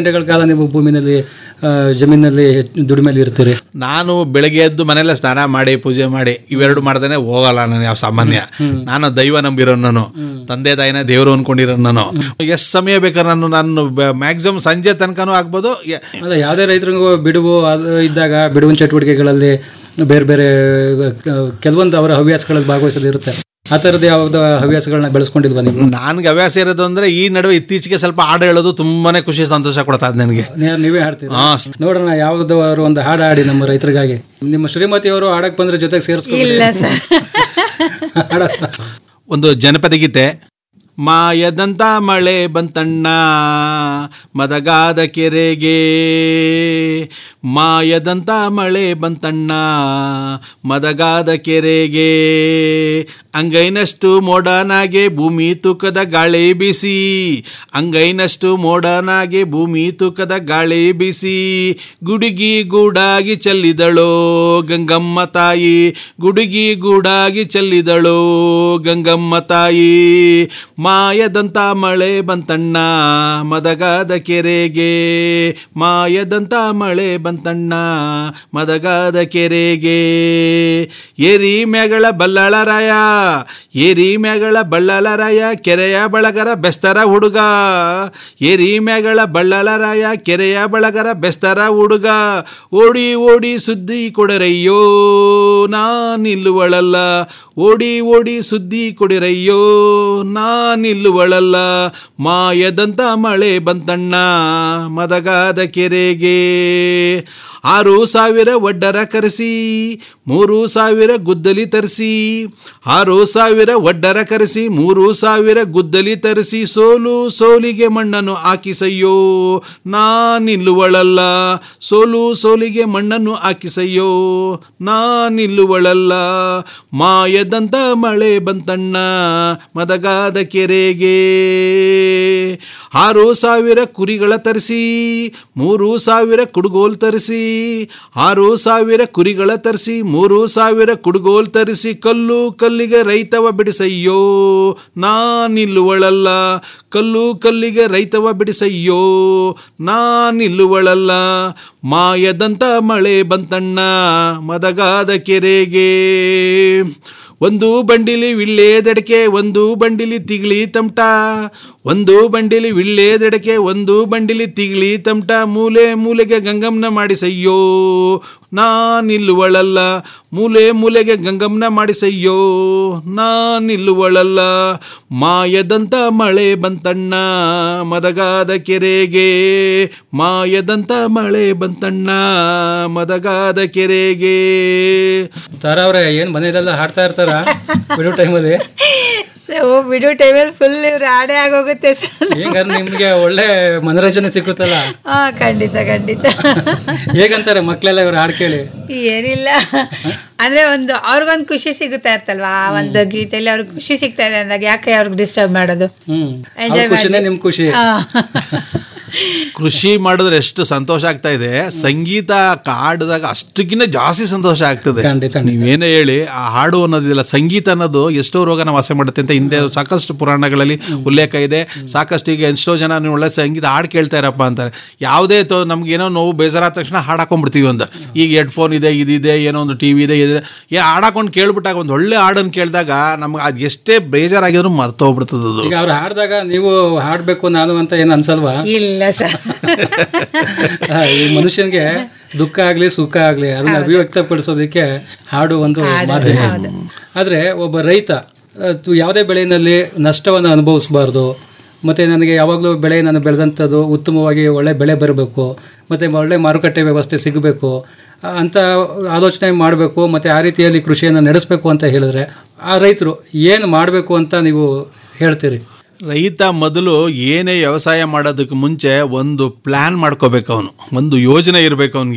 ನೀವು ಭೂಮಿನಲ್ಲಿ ಆ, ಜಮೀನಲ್ಲಿ ದುಡಿಮೆಲಿ ಇರ್ತೀರಿ ನಾನು ಬೆಳಗ್ಗೆ ಎದ್ದು ಮನೆಯಲ್ಲೇ ಸ್ನಾನ ಮಾಡಿ ಪೂಜೆ ಮಾಡಿ ಇವೆರಡು ಮಾಡ್ದೇನೆ ಹೋಗಲ್ಲ ನಾನು ಯಾವ ಸಾಮಾನ್ಯ ನಾನು ದೈವ ನಂಬಿರೋ ನಾನು ತಂದೆ ತಾಯಿನ ದೇವರು ಅನ್ಕೊಂಡಿರೋ ನಾನು ಎಷ್ಟು ಸಮಯ ಬೇಕಾದ್ರೆ ನಾನು ನಾನು ಮ್ಯಾಕ್ಸಿಮಮ್ ಸಂಜೆ ತನಕನೂ ಆಗ್ಬೋದು ಯ- ಅಲ್ಲ ಯಾವುದೇ ರೈತರಿಗೂ ಬಿಡುವು ಅದು ಇದ್ದಾಗ ಬಿಡುವಿನ ಚಟುವಟಿಕೆಗಳಲ್ಲಿ ಬೇರೆ ಬೇರೆ ಕ- ಕೆಲವೊಂದು ಅವರ ಹವ್ಯಾಸಗಳಲ್ಲಿ ಭಾಗವಹಿಸಲು ಇರುತ್ತೆ ಆ ಥರದ್ದು ಯಾವ್ದು ಹವ್ಯಾಸಗಳನ್ನ ಬೆಳೆಸ್ಕೊಂಡಿಲ್ವಾ ನೀವು ನನ್ಗೆ ಹವ್ಯಾಸ ಇರೋದು ಅಂದ್ರೆ ಈ ನಡುವೆ ಇತ್ತೀಚೆಗೆ ಸ್ವಲ್ಪ ಹಾಡು ಹೇಳೋದು ತುಂಬಾನೇ ಖುಷಿ ಸಂತೋಷ ಕೊಡ್ತಾ ಇದ್ ನನಗೆ ನೀ- ನೀವೇ ಹಾಡ್ತೀರಿ ಹಾ ನೋಡೋಣ ಯಾವ್ದಾದ್ರು ಒಂದು ಹಾಡು ಹಾಡಿ ನಮ್ಮ ರೈತರಿಗಾಗಿ ನಿಮ್ಮ ಶ್ರೀಮತಿ ಅವರು ಹಾಡಕ್ ಬಂದ್ರೆ ಜೊತೆಗೆ ಸೇರಿಸ್ಕೊಂಡು ಇಲ್ಲ ಸರ್ ಒಂದು ಜನಪದ ಗೀತೆ ಮಾಯದಂತ ಮಳೆ ಬಂತಣ್ಣ ಮದಗಾದ ಕೆರೆಗೆ ಮಾಯದಂತ ಮಳೆ ಬಂತಣ್ಣ ಮದಗಾದ ಕೆರೆಗೆ ಅಂಗೈನಷ್ಟು ಮೋಡನಾಗೆ ಭೂಮಿ ತೂಕದ ಗಾಳಿ ಬಿಸಿ ಅಂಗೈನಷ್ಟು ಮೋಡನಾಗೆ ಭೂಮಿ ತೂಕದ ಗಾಳಿ ಬಿಸಿ ಗುಡುಗಿ ಗೂಡಾಗಿ ಚೆಲ್ಲಿದಳು ಗಂಗಮ್ಮ ತಾಯಿ ಗುಡುಗಿ ಗೂಡಾಗಿ ಚೆಲ್ಲಿದಳು ಗಂಗಮ್ಮ ತಾಯಿ ಮಾಯದಂತ ಮಳೆ ಬಂತಣ್ಣ ಮದಗಾದ ಕೆರೆಗೆ ಮಾಯದಂತ ಮಳೆ ಬಂತಣ್ಣ ಮದಗಾದ ಕೆರೆಗೆ ಏರಿ ಮ್ಯಾಗಳ ಬಲ್ಲಳರಾಯ ಏರಿ ಮ್ಯಾಗಳ ಬಳ್ಳಳರಾಯ ಕೆರೆಯ ಬಳಗರ ಬೆಸ್ತರ ಹುಡುಗ ಏರಿ ಮ್ಯಾಗಳ ಬಳ್ಳಳರಾಯ ಕೆರೆಯ ಬಳಗರ ಬೆಸ್ತರ ಹುಡುಗ ಓಡಿ ಓಡಿ ಸುದ್ದಿ ಕೊಡರಯ್ಯೋ ನಾನಿಲ್ಲುವಳಲ್ಲ ಓಡಿ ಓಡಿ ಸುದ್ದಿ ಕೊಡಿರಯ್ಯೋ ನಾನಿಲ್ಲುವಳಲ್ಲ ಮಾಯದಂತ ಮಳೆ ಬಂತಣ್ಣ ಮದಗಾದ ಕೆರೆಗೆ ಆರು ಸಾವಿರ ಒಡ್ಡರ ಕರೆಸಿ ಮೂರು ಸಾವಿರ ಗುದ್ದಲಿ ತರಿಸಿ ಆರು ಸಾವಿರ ಒಡ್ಡರ ಕರೆಸಿ ಮೂರು ಸಾವಿರ ಗುದ್ದಲಿ ತರಿಸಿ ಸೋಲು ಸೋಲಿಗೆ ಮಣ್ಣನ್ನು ಹಾಕಿಸಯ್ಯೋ ನಾನಿಲ್ಲುವಳಲ್ಲ ಸೋಲು ಸೋಲಿಗೆ ಮಣ್ಣನ್ನು ಹಾಕಿಸಯ್ಯೋ ನಾನಿಲ್ಲುವಳಲ್ಲ ಮಾಯದಂತ ಮಳೆ ಬಂತಣ್ಣ ಮದಗಾದ ಕೆರೆಗೆ ಆರು ಸಾವಿರ ಕುರಿಗಳ ತರಿಸಿ ಮೂರು ಸಾವಿರ ಕುಡುಗೋಲ್ ತರಿಸಿ ಆರು ಸಾವಿರ ಕುರಿಗಳ ತರಿಸಿ ಮೂರು ಸಾವಿರ ಕುಡುಗೋಲ್ ತರಿಸಿ ಕಲ್ಲು ಕಲ್ಲಿಗೆ ರೈತವ ಬಿಡಿಸಯ್ಯೋ ನಾನಿಲ್ಲುವಳಲ್ಲ ಕಲ್ಲು ಕಲ್ಲಿಗೆ ರೈತವ ಬಿಡಿಸಯ್ಯೋ ನಾನಿಲ್ಲುವಳಲ್ಲ ಮಾಯದಂತ ಮಳೆ ಬಂತಣ್ಣ ಮದಗಾದ ಕೆರೆಗೆ ಒಂದು ಬಂಡಿಲಿ ವಿಳ್ಳೆದಡಕೆ ಒಂದು ಬಂಡಿಲಿ ತಿಗ್ಳಿ ತಮಟ ಒಂದು ಬಂಡಿಲಿ ವಿಳ್ಳೆದಡಕೆ ಒಂದು ಬಂಡಿಲಿ ತಿಗ್ಳಿ ತಮಟ ಮೂಲೆ ಮೂಲೆಗೆ ಗಂಗಮ್ನ ಮಾಡಿಸಯ್ಯೋ ನಾನಿಲ್ಲುವಳಲ್ಲ ಮೂಲೆ ಮೂಲೆಗೆ ಗಂಗಮ್ನ ಮಾಡಿಸಯ್ಯೋ ನಾನಿಲ್ಲುವಳಲ್ಲ ಮಾಯದಂತ ಮಳೆ ಬಂತಣ್ಣ ಮದಗಾದ ಕೆರೆಗೆ ಮಾಯದಂತ ಮಳೆ ಬಂತಣ್ಣ ಮದಗಾದ ಕೆರೆಗೆ ತಾರಾ ಅವ್ರೆ ಏನ್ ಮನೆಯಲ್ಲೆಲ್ಲ ಹಾಡ್ತಾ ಇರ್ತಾರ ಬಿಡೋ ಟೈಮಲ್ಲಿ ಓ ಬಿಡು ಟೈಮಲ್ಲಿ ಫುಲ್ ಇವ್ರು ಆಡೇ ಆಗೋಗುತ್ತೆ ಸರ್ ಹೇಗಂದ್ರೆ ನಿಮ್ಗೆ ಒಳ್ಳೆ ಮನೋರಂಜನೆ ಸಿಕ್ಕುತ್ತಲ್ಲ ಹಾ ಖಂಡಿತ ಖಂಡಿತ ಹೇಗಂತಾರೆ ಮಕ್ಳೆಲ್ಲ ಇವ್ರು ಹಾಡ್ ಕೇಳಿ ಏನಿಲ್ಲ ಅಂದ್ರೆ ಒಂದು ಅವ್ರಿಗೊಂದು ಖುಷಿ ಸಿಗುತ್ತಾ ಇರ್ತಲ್ವಾ ಆ ಒಂದು ಗೀತೆಯಲ್ಲಿ ಅವ್ರಿಗೆ ಖುಷಿ ಸಿಗ್ತಾ ಇದೆ ಅಂದಾಗ ಯಾಕೆ ಅವ್ರಿಗೆ ಡಿಸ್ಟರ್ಬ್ ಮಾಡೋದು ಹ್ಮ್ Enjoy ಅವ್ರ ಖುಷಿನೇ ಮಾಡ್ಲಿ. ನಿಮ್ ಖುಷಿ ಹಾ. ಕೃಷಿ ಮಾಡಿದ್ರೆ ಎಷ್ಟು ಸಂತೋಷ ಆಗ್ತಾ ಇದೆ ಸಂಗೀತ ಹಾಡಿದಾಗ ಅಷ್ಟಕ್ಕಿಂತ ಜಾಸ್ತಿ ಸಂತೋಷ ಆಗ್ತದೆ ಖಂಡಿತ, ನೀವೇನೇ ಹೇಳಿ ಆ ಹಾಡು ಅನ್ನೋದಿಲ್ಲ ಸಂಗೀತ ಅನ್ನೋದು ಎಷ್ಟೋ ರೋಗನ ವಾಸ ಮಾಡುತ್ತೆ ಅಂತ ಹಿಂದೆ ಸಾಕಷ್ಟು ಪುರಾಣಗಳಲ್ಲಿ ಉಲ್ಲೇಖ ಇದೆ ಸಾಕಷ್ಟು ಈಗ ಎಷ್ಟೋ ಜನ ನೀವು ಒಳ್ಳೆ ಸಂಗೀತ ಹಾಡು ಕೇಳ್ತಾ ಇರಪ್ಪ ಅಂತಾರೆ ಯಾವುದೇ ತೊ ನಮ್ಗೆ ಏನೋ ನೋವು ಬೇಜಾರಾದ ತಕ್ಷಣ ಹಾಡು ಹಾಕೊಂಡ್ಬಿಡ್ತೀವಿ ಒಂದು ಈಗ ಹೆಡ್ಫೋನ್ ಇದೆ ಇದಿದೆ ಏನೋ ಒಂದು ಟಿ ವಿ ಇದೆ ಇದೆ ಏ ಹಾಡಾಕೊಂಡು ಕೇಳ್ಬಿಟ್ಟಾಗ ಒಂದು ಒಳ್ಳೆ ಹಾಡನ್ನು ಕೇಳಿದಾಗ ನಮ್ಗೆ ಅದು ಎಷ್ಟೇ ಬೇಜಾರಾಗಿದ್ರು ಮರ್ತೋಗ್ಬಿಡ್ತದೆ ಅದು ಈಗ ಅವ್ರು ಹಾಡ್ದಾಗ ನೀವು ಹಾಡ್ಬೇಕು ನಾನು ಅಂತ ಏನ್ ಅನ್ಸಲ್ವಾ ಇಲ್ಲ ಸರ್ ಆ, ಈ ಮನುಷ್ಯನ್ಗೆ ದುಃಖ ಆಗ್ಲಿ ಸುಖ ಆಗ್ಲಿ ಅದನ್ನ ಅಭಿವ್ಯಕ್ತಪಡಿಸೋದಕ್ಕೆ ಹಾಡು ಒಂದು ಮಾಧ್ಯಮ ಆದ್ರೆ ಒಬ್ಬ ರೈತ ಅದು ಯಾವುದೇ ಬೆಳೆಯಲ್ಲಿ ನಷ್ಟವನ್ನು ಅನುಭವಿಸಬಾರ್ದು ಮತ್ತೆ ನನಗೆ ಯಾವಾಗಲೂ ಬೆಳೆ ನಾನು ಬೆಳೆದಂಥದ್ದು ಉತ್ತಮವಾಗಿ ಒಳ್ಳೆ ಬೆಳೆ ಬರಬೇಕು ಮತ್ತೆ ಒಳ್ಳೆ ಮಾರುಕಟ್ಟೆ ವ್ಯವಸ್ಥೆ ಸಿಗಬೇಕು ಅಂತ ಆಲೋಚನೆ ಮಾಡಬೇಕು ಮತ್ತೆ ಆ ರೀತಿಯಲ್ಲಿ ಕೃಷಿಯನ್ನು ನಡೆಸಬೇಕು ಅಂತ ಹೇಳಿದ್ರೆ ಆ ರೈತರು ಏನು ಮಾಡಬೇಕು ಅಂತ ನೀವು ಹೇಳ್ತೀರಿ ರೈತ ಮೊದಲು ಏನೇ ವ್ಯವಸಾಯ ಮಾಡೋದಕ್ಕೆ ಮುಂಚೆ ಒಂದು ಪ್ಲ್ಯಾನ್ ಮಾಡ್ಕೋಬೇಕು ಅವನು ಒಂದು ಯೋಜನೆ ಇರಬೇಕು ಅವನಿಗೆ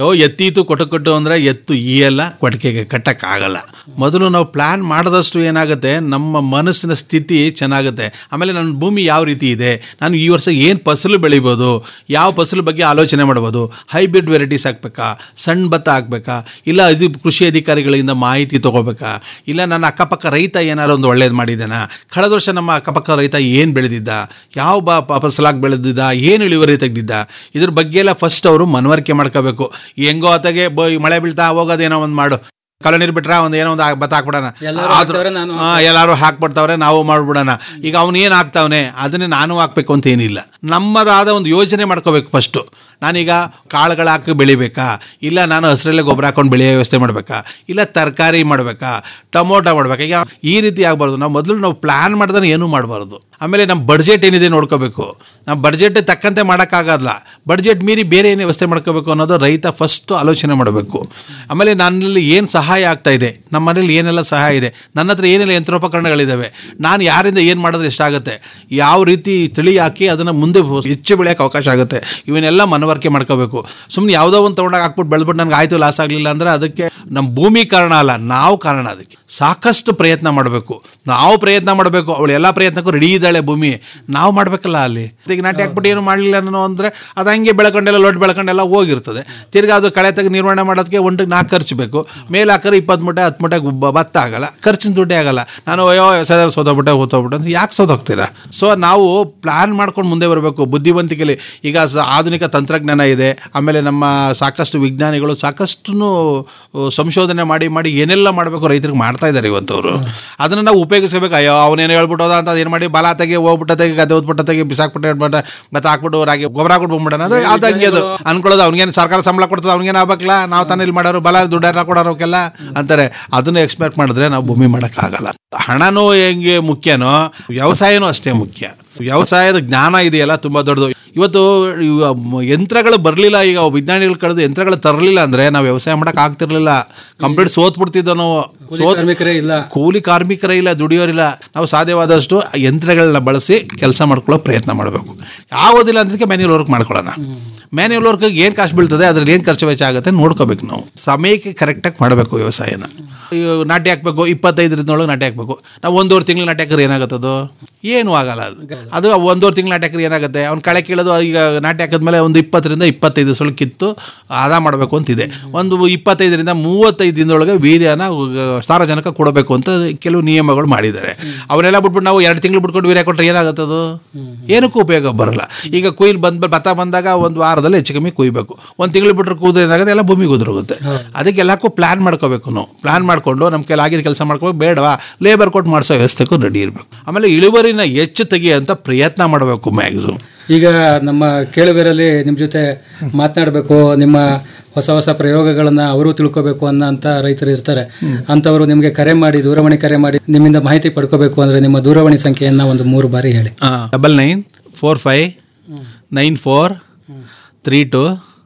ಯೋ ಎತ್ತೀತು ಕೊಟ್ಟು ಕೊಟ್ಟು ಅಂದರೆ ಎತ್ತು ಈಯಲ್ಲ ಕೊಟ್ಟಿಗೆಗೆ ಕಟ್ಟಕ್ಕಾಗಲ್ಲ ಮೊದಲು ನಾವು ಪ್ಲ್ಯಾನ್ ಮಾಡಿದಷ್ಟು ಏನಾಗುತ್ತೆ ನಮ್ಮ ಮನಸ್ಸಿನ ಸ್ಥಿತಿ ಚೆನ್ನಾಗುತ್ತೆ ಆಮೇಲೆ ನನ್ನ ಭೂಮಿ ಯಾವ ರೀತಿ ಇದೆ ನಾನು ಈ ವರ್ಷ ಏನು ಫಸಲು ಬೆಳಿಬೋದು ಯಾವ ಫಸಲು ಬಗ್ಗೆ ಆಲೋಚನೆ ಮಾಡ್ಬೋದು ಹೈಬ್ರಿಡ್ ವೆರೈಟೀಸ್ ಹಾಕ್ಬೇಕಾ ಸಣ್ಣ ಭತ್ತ ಹಾಕ್ಬೇಕಾ ಇಲ್ಲ ಇದು ಕೃಷಿ ಅಧಿಕಾರಿಗಳಿಂದ ಮಾಹಿತಿ ತೊಗೋಬೇಕಾ ಇಲ್ಲ ನನ್ನ ಅಕ್ಕಪಕ್ಕ ರೈತ ಏನಾರು ಒಂದು ಒಳ್ಳೇದು ಮಾಡಿದ್ದಾನ ಕಳೆದ ವರ್ಷ ನಮ್ಮ ಅಕ್ಕಪಕ್ಕ ರೈತ ಏನು ಬೆಳೆದಿದ್ದ ಯಾವ ಬಾ ಪ- ಫಸಲಾಗಿ ಬೆಳೆದಿದ್ದ ಏನು ಇಳುವರಿ ತೆಗೆದಿದ್ದ ಇದ್ರ ಬಗ್ಗೆ ಎಲ್ಲ ಫಸ್ಟ್ ಅವರು ಮನವರಿಕೆ ಮಾಡ್ಕೋಬೇಕು ಹೆಂಗೋ ಆತಗೆ ಬ ಮಳೆ ಬೀಳ್ತಾ ಹೋಗೋದೇನೋ ಒಂದು ಮಾಡು ಕಾಲ ನೀರು ಬಿಟ್ರ ಒಂದು ಏನೋ ಒಂದು ಭತ್ತ ಹಾಕ್ಬಿಡೋಣ ಎಲ್ಲರೂ ಆದ್ರೂ- ಹಾಕ್ತವ್ರೆ, ನಾನು ಹಾ, ಎಲ್ಲರೂ ಹಾಕ್ಬಿಡ್ತಾವ್ರೆ ನಾವು ಮಾಡ್ಬಿಡೋಣ ಈಗ ಅವನು ಏನು ಹಾಕ್ತಾವನೆ ಅದನ್ನೇ ನಾನು ಹಾಕ್ಬೇಕು ಅಂತ ಏನಿಲ್ಲ ನಮ್ಮದಾದ ಒಂದು ಯೋಜನೆ ಮಾಡ್ಕೋಬೇಕು ಫಸ್ಟು ನಾನೀಗ ಕಾಳುಗಳು ಹಾಕಿ ಬೆಳಿಬೇಕಾ ಇಲ್ಲ ನಾನು ಹಸಿರಲ್ಲೇ ಗೊಬ್ಬರ ಹಾಕೊಂಡು ಬೆಳೆಯೋ ವ್ಯವಸ್ಥೆ ಮಾಡಬೇಕಾ ಇಲ್ಲ ತರಕಾರಿ ಮಾಡಬೇಕಾ ಟೊಮೊಟೊ ಮಾಡ್ಬೇಕಾ ಈಗ ಈ ರೀತಿ ಆಗಬಾರ್ದು ನಾವು ಮೊದಲು ನಾವು ಪ್ಲ್ಯಾನ್ ಮಾಡಿದ್ರೆ ಏನೂ ಮಾಡಬಾರ್ದು ಆಮೇಲೆ ನಮ್ಮ ಬಡ್ಜೆಟ್ ಏನಿದೆ ನೋಡ್ಕೋಬೇಕು ನಮ್ಮ ಬಡ್ಜೆಟ್ ತಕ್ಕಂತೆ ಮಾಡೋಕ್ಕಾಗಲ್ಲ ಬಡ್ಜೆಟ್ ಮೀರಿ ಬೇರೆ ಏನು ವ್ಯವಸ್ಥೆ ಮಾಡ್ಕೋಬೇಕು ಅನ್ನೋದು ರೈತ ಫಸ್ಟು ಆಲೋಚನೆ ಮಾಡಬೇಕು ಆಮೇಲೆ ನನ್ನಲ್ಲಿ ಏನು ಸಹಾಯ ಆಗ್ತಾ ಇದೆ ನಮ್ಮ ಮನೇಲಿ ಏನೆಲ್ಲ ಸಹಾಯ ಇದೆ ನನ್ನ ಹತ್ರ ಏನೆಲ್ಲ ಯಂತ್ರೋಪಕರಣಗಳಿದ್ದಾವೆ ನಾನು ಯಾರಿಂದ ಏನು ಮಾಡಿದ್ರೆ ಎಷ್ಟಾಗುತ್ತೆ ಯಾವ ರೀತಿ ತಳಿ ಹಾಕಿ ಅದನ್ನು ಮುಂದೆ ಹೆಚ್ಚು ಬೆಳೆಯೋಕ್ಕೆ ಅವಕಾಶ ಆಗುತ್ತೆ ಇವನ್ನೆಲ್ಲ ಮನವರಿಕೆ ಮಾಡ್ಕೋಬೇಕು ಸುಮ್ಮನೆ ಯಾವುದೋ ಒಂದು ತೊಗೊಂಡಾಗ ಹಾಕ್ಬಿಟ್ಟು ಬೆಳೆದ್ಬಿಟ್ಟು ನನಗೆ ಆಯಿತು ಲಾಸ್ ಆಗಲಿಲ್ಲ ಅಂದರೆ ಅದಕ್ಕೆ ನಮ್ಮ ಭೂಮಿ ಕಾರಣ ಅಲ್ಲ ನಾವು ಕಾರಣ ಅದಕ್ಕೆ ಸಾಕಷ್ಟು ಪ್ರಯತ್ನ ಮಾಡಬೇಕು ನಾವು ಪ್ರಯತ್ನ ಮಾಡಬೇಕು ಅವಳು ಎಲ್ಲ ಪ್ರಯತ್ನಕ್ಕೂ ರೆಡಿ ಇದ್ದಾಳೆ ಭೂಮಿ ನಾವು ಮಾಡಬೇಕಲ್ಲ ಅಲ್ಲಿ ಈಗ ನಾಟಿ ಹಾಕ್ಬಿಟ್ಟು ಏನು ಮಾಡಲಿಲ್ಲ ಅನ್ನೋ ಅಂದರೆ ಅದು ಹಂಗೆ ಬೆಳ್ಕೊಂಡೆಲ್ಲ ಲೊಟ್ಟು ಬೆಳ್ಕೊಂಡೆಲ್ಲ ಹೋಗಿರ್ತದೆ ತಿರ್ಗಾ ಅದು ಕಳೆ ತೆಗೆದು ನಿರ್ವಹಣೆ ಮಾಡೋದಕ್ಕೆ ಒಂಟಿಗೆ ನಾಲ್ಕು ಖರ್ಚು ಬೇಕು ಮೇಲೆ ಹಾಕಿದ್ರೆ ಇಪ್ಪತ್ತು ಮೂಟೆ ಹತ್ತು ಮೂಟೆ ಗುಬ್ಬ- ಭತ್ತ ಆಗಲ್ಲ ಖರ್ಚಿನ ದುಡ್ಡೇ ಆಗಲ್ಲ ನಾನು ಅಯ್ಯೋ ಸದ ಸೋತೋಗ್ಬಿಟ್ಟೆ ಹೋಗ್ಬಿಟ್ಟೆ ಅಂತ ಯಾಕೆ ಸೋತೋಗ್ತೀರಾ ಸೊ ನಾವು ಪ್ಲ್ಯಾನ್ ಮಾಡ್ಕೊಂಡು ಮುಂದೆ ಬರಬೇಕು ಬುದ್ಧಿವಂತಿಕೆಯಲ್ಲಿ ಈಗ ಸ- ಆಧುನಿಕ ತಂತ್ರಜ್ಞಾನ ಇದೆ ಆಮೇಲೆ ನಮ್ಮ ಸಾಕಷ್ಟು ವಿಜ್ಞಾನಿಗಳು ಸಾಕಷ್ಟು ಸಂಶೋಧನೆ ಮಾಡಿ ಮಾಡಿ ಏನೆಲ್ಲ ಮಾಡಬೇಕು ರೈತರಿಗೆ ಮಾಡ್ತಾ ಇದ್ದಾರೆ ಇವತ್ತು ಅವರು ಅದನ್ನು ನಾವು ಉಪಯೋಗಿಸ್ಕೋಬೇಕು ಅಯ್ಯೋ ಅವನೇನು ಹೇಳ್ಬಿಟ್ಟೋದ ಅಂತ ಏನು ಮಾಡಿ ಬಲ ತೆಗಿ ಹೋಗ್ಬಿಟ್ಟ ತೆಗಿ ಗದ್ದೆ ಓದ್ಬಿಟ್ಟ ತೆಗಿ ಬಿಸಾಕ್ಬಿಟ್ಟು ಹೇಳ್ಬಿಟ್ಟ ಮತ್ತೆ ಹಾಕ್ಬಿಟ್ಟು ರಾಗಿ ಗೊಬ್ಬರ ಹಾಕ್ಬಿಟ್ಟು ಬಂದ್ಬಿಡೋಣ ಅಂದ್ರೆ ಅದು ಹಂಗೆ ಅದು ಅನ್ಕೊಳ್ಳೋದು ಅವ್ನಿಗೇನು ಸರ್ಕಾರ ಸಂಬಳ ಕೊಡ್ತದೆ ಅವ್ನಿಗೇನು ಆಗ್ಬೇಕಲ್ಲ ನಾವು ತಾನೇ ಇಲ್ಲಿ ಮಾಡೋರು ಬಲ ದುಡ್ಡೆಲ್ಲ ಕೊಡೋರು ಅವಕ್ಕೆಲ್ಲ ಅಂತಾರೆ ಅದನ್ನ ಎಕ್ಸ್ಪೆಕ್ಟ್ ಮಾಡಿದ್ರೆ ನಾವು ಭೂಮಿ ಮಾಡೋಕ್ಕಾಗಲ್ಲ ಹಣನೂ ಹೆಂಗೆ ಮುಖ್ಯನೋ ವ್ಯವಸಾಯನೂ ಅಷ್ಟೇ ಮುಖ್ಯ ವ್ಯವಸಾಯದ ಜ್ಞಾನ ಇದೆಯಲ್ಲ ತುಂಬ ದೊಡ್ಡದು ಇವತ್ತು ಇವ ಮ- ಯಂತ್ರಗಳು ಬರಲಿಲ್ಲ ಈಗ ವಿಜ್ಞಾನಿಗಳು ಕಳೆದು ಯಂತ್ರಗಳು ತರಲಿಲ್ಲ ಅಂದರೆ ನಾವು ವ್ಯವಸಾಯ ಮಾಡೋಕೆ ಆಗ್ತಿರ್ಲಿಲ್ಲ ಕಂಪ್ಲೀಟ್ ಸೋತ್ಬಿಡ್ತಿದ್ದೋ ನಾವು ಕೂಲಿ ಕಾರ್ಮಿಕರೇ ಇಲ್ಲ ಕೂಲಿ ಕಾರ್ಮಿಕರೇ ಇಲ್ಲ ದುಡಿಯೋರಿಲ್ಲ ನಾವು ಸಾಧ್ಯವಾದಷ್ಟು ಆ ಯಂತ್ರಗಳನ್ನ ಬಳಸಿ ಕೆಲಸ ಮಾಡ್ಕೊಳ್ಳೋ ಪ್ರಯತ್ನ ಮಾಡಬೇಕು ಯಾವುದಿಲ್ಲ ಅಂದಕ್ಕೆ ಮ್ಯಾನ್ಯಲ್ ವರ್ಕ್ ಮಾಡ್ಕೊಳ್ಳೋಣ ಮ್ಯಾನ್ಯಲ್ ವರ್ಕಿಗೆ ಏನು ಕಾಸು ಬೀಳ್ತದೆ ಅದ್ರಲ್ಲಿ ಏನು ಖರ್ಚು ವೆಚ್ಚ ಆಗುತ್ತೆ ನೋಡ್ಕೋಬೇಕು ನಾವು ಸಮಯಕ್ಕೆ ಕರೆಕ್ಟಾಗಿ ಮಾಡಬೇಕು ವ್ಯವಸಾಯನ ಈಗ ನಾಟಿ ಹಾಕಬೇಕು ಇಪ್ಪತ್ತೈದರಿಂದೊಳಗೆ ನಾಟಿ ಹಾಕಬೇಕು ನಾವು ಒಂದೂವರೆ ತಿಂಗಳು ನಾಟಿ ಹಾಕಿದ್ರೆ ಏನಾಗುತ್ತದು ಏನೂ ಆಗಲ್ಲ ಅದು ಅದು ಒಂದೂವರೆ ತಿಂಗಳು ನಾಟಿ ಹಾಕಿದ್ರೆ ಏನಾಗುತ್ತೆ ಅವ್ನು ಕಳೆ ಕೀಳೋದು ಈಗ ನಾಟಿ ಹಾಕಿದ್ಮೇಲೆ ಒಂದು ಇಪ್ಪತ್ತರಿಂದ ಇಪ್ಪತ್ತೈದು ಸಲ ಕಿತ್ತು ಆದ ಮಾಡಬೇಕು ಅಂತಿದೆ ಒಂದು ಇಪ್ಪತ್ತೈದರಿಂದ ಮೂವತ್ತೈದು ದಿನದೊಳಗೆ ವೀರ್ಯನ ಅಹ್, ಸಾರಜನಕ ಕೊಡಬೇಕು ಅಂತ ಕೆಲವು ನಿಯಮಗಳು ಮಾಡಿದ್ದಾರೆ ಅವನ್ನೆಲ್ಲ ಬಿಟ್ಬಿಟ್ಟು ನಾವು ಎರಡು ತಿಂಗಳು ಬಿಟ್ಕೊಂಡು ವೀರ್ಯ ಕೊಟ್ಟರೆ ಏನಾಗುತ್ತದು ಏನಕ್ಕೂ ಉಪಯೋಗ ಬರಲ್ಲ ಈಗ ಕೊಯ್ಲು ಬಂದ ಭತ್ತ ಬಂದಾಗ ಒಂದು ವಾರದಲ್ಲಿ ಹೆಚ್ಚು ಕಮ್ಮಿ ಕೊಯ್ಬೇಕು ಒಂದು ತಿಂಗಳು ಬಿಟ್ಟರೆ ಕೂದ್ರೆ ಏನಾಗುತ್ತೆ ಎಲ್ಲ ಭೂಮಿಗೆ ಉದುರೋಗುತ್ತೆ ಅದಕ್ಕೆಲ್ಲಕ್ಕೂ ಪ್ಲಾನ್ ಮಾಡ್ಕೋಬೇಕು ನಾವು ಪ್ಲಾನ್ ಮಾಡಿಕೊಂಡು ನಮ್ಮ ಕೈಲಿ ಆಗಿದ್ದ ಕೆಲಸ ಮಾಡ್ಕೋಬೇಕು ಬೇಡವಾ ಲೇಬರ್ ಕೊಟ್ಟು ಮಾಡಿಸೋ ವ್ಯವಸ್ಥೆಗೂ ರೆಡಿ ಇರಬೇಕು ಆಮೇಲೆ ಇಳುವರಿನ ಹೆಚ್ಚು ತೆಗಿಯೋಂಥ ಪ್ರಯತ್ನ ಮಾಡಬೇಕು ಮ್ಯಾಕ್ಸಿಮಮ್ ಈಗ ನಮ್ಮ ಕೇಳುಗರಲ್ಲಿ ನಿಮ್ಮ ಜೊತೆ ಮಾತನಾಡಬೇಕು ನಿಮ್ಮ ಹೊಸ ಹೊಸ ಪ್ರಯೋಗಗಳನ್ನ ಅವರು ತಿಳ್ಕೋಬೇಕು ಅನ್ನೋಂಥ ರೈತರು ಇರ್ತಾರೆ ಅಂಥವರು ನಿಮಗೆ ಕರೆ ಮಾಡಿ ದೂರವಾಣಿ ಕರೆ ಮಾಡಿ ನಿಮ್ಮಿಂದ ಮಾಹಿತಿ ಪಡ್ಕೋಬೇಕು ಅಂದ್ರೆ ನಿಮ್ಮ ದೂರವಾಣಿ ಸಂಖ್ಯೆಯನ್ನ ಒಂದು ಮೂರು ಬಾರಿ ಹೇಳಿ double nine four five nine four three two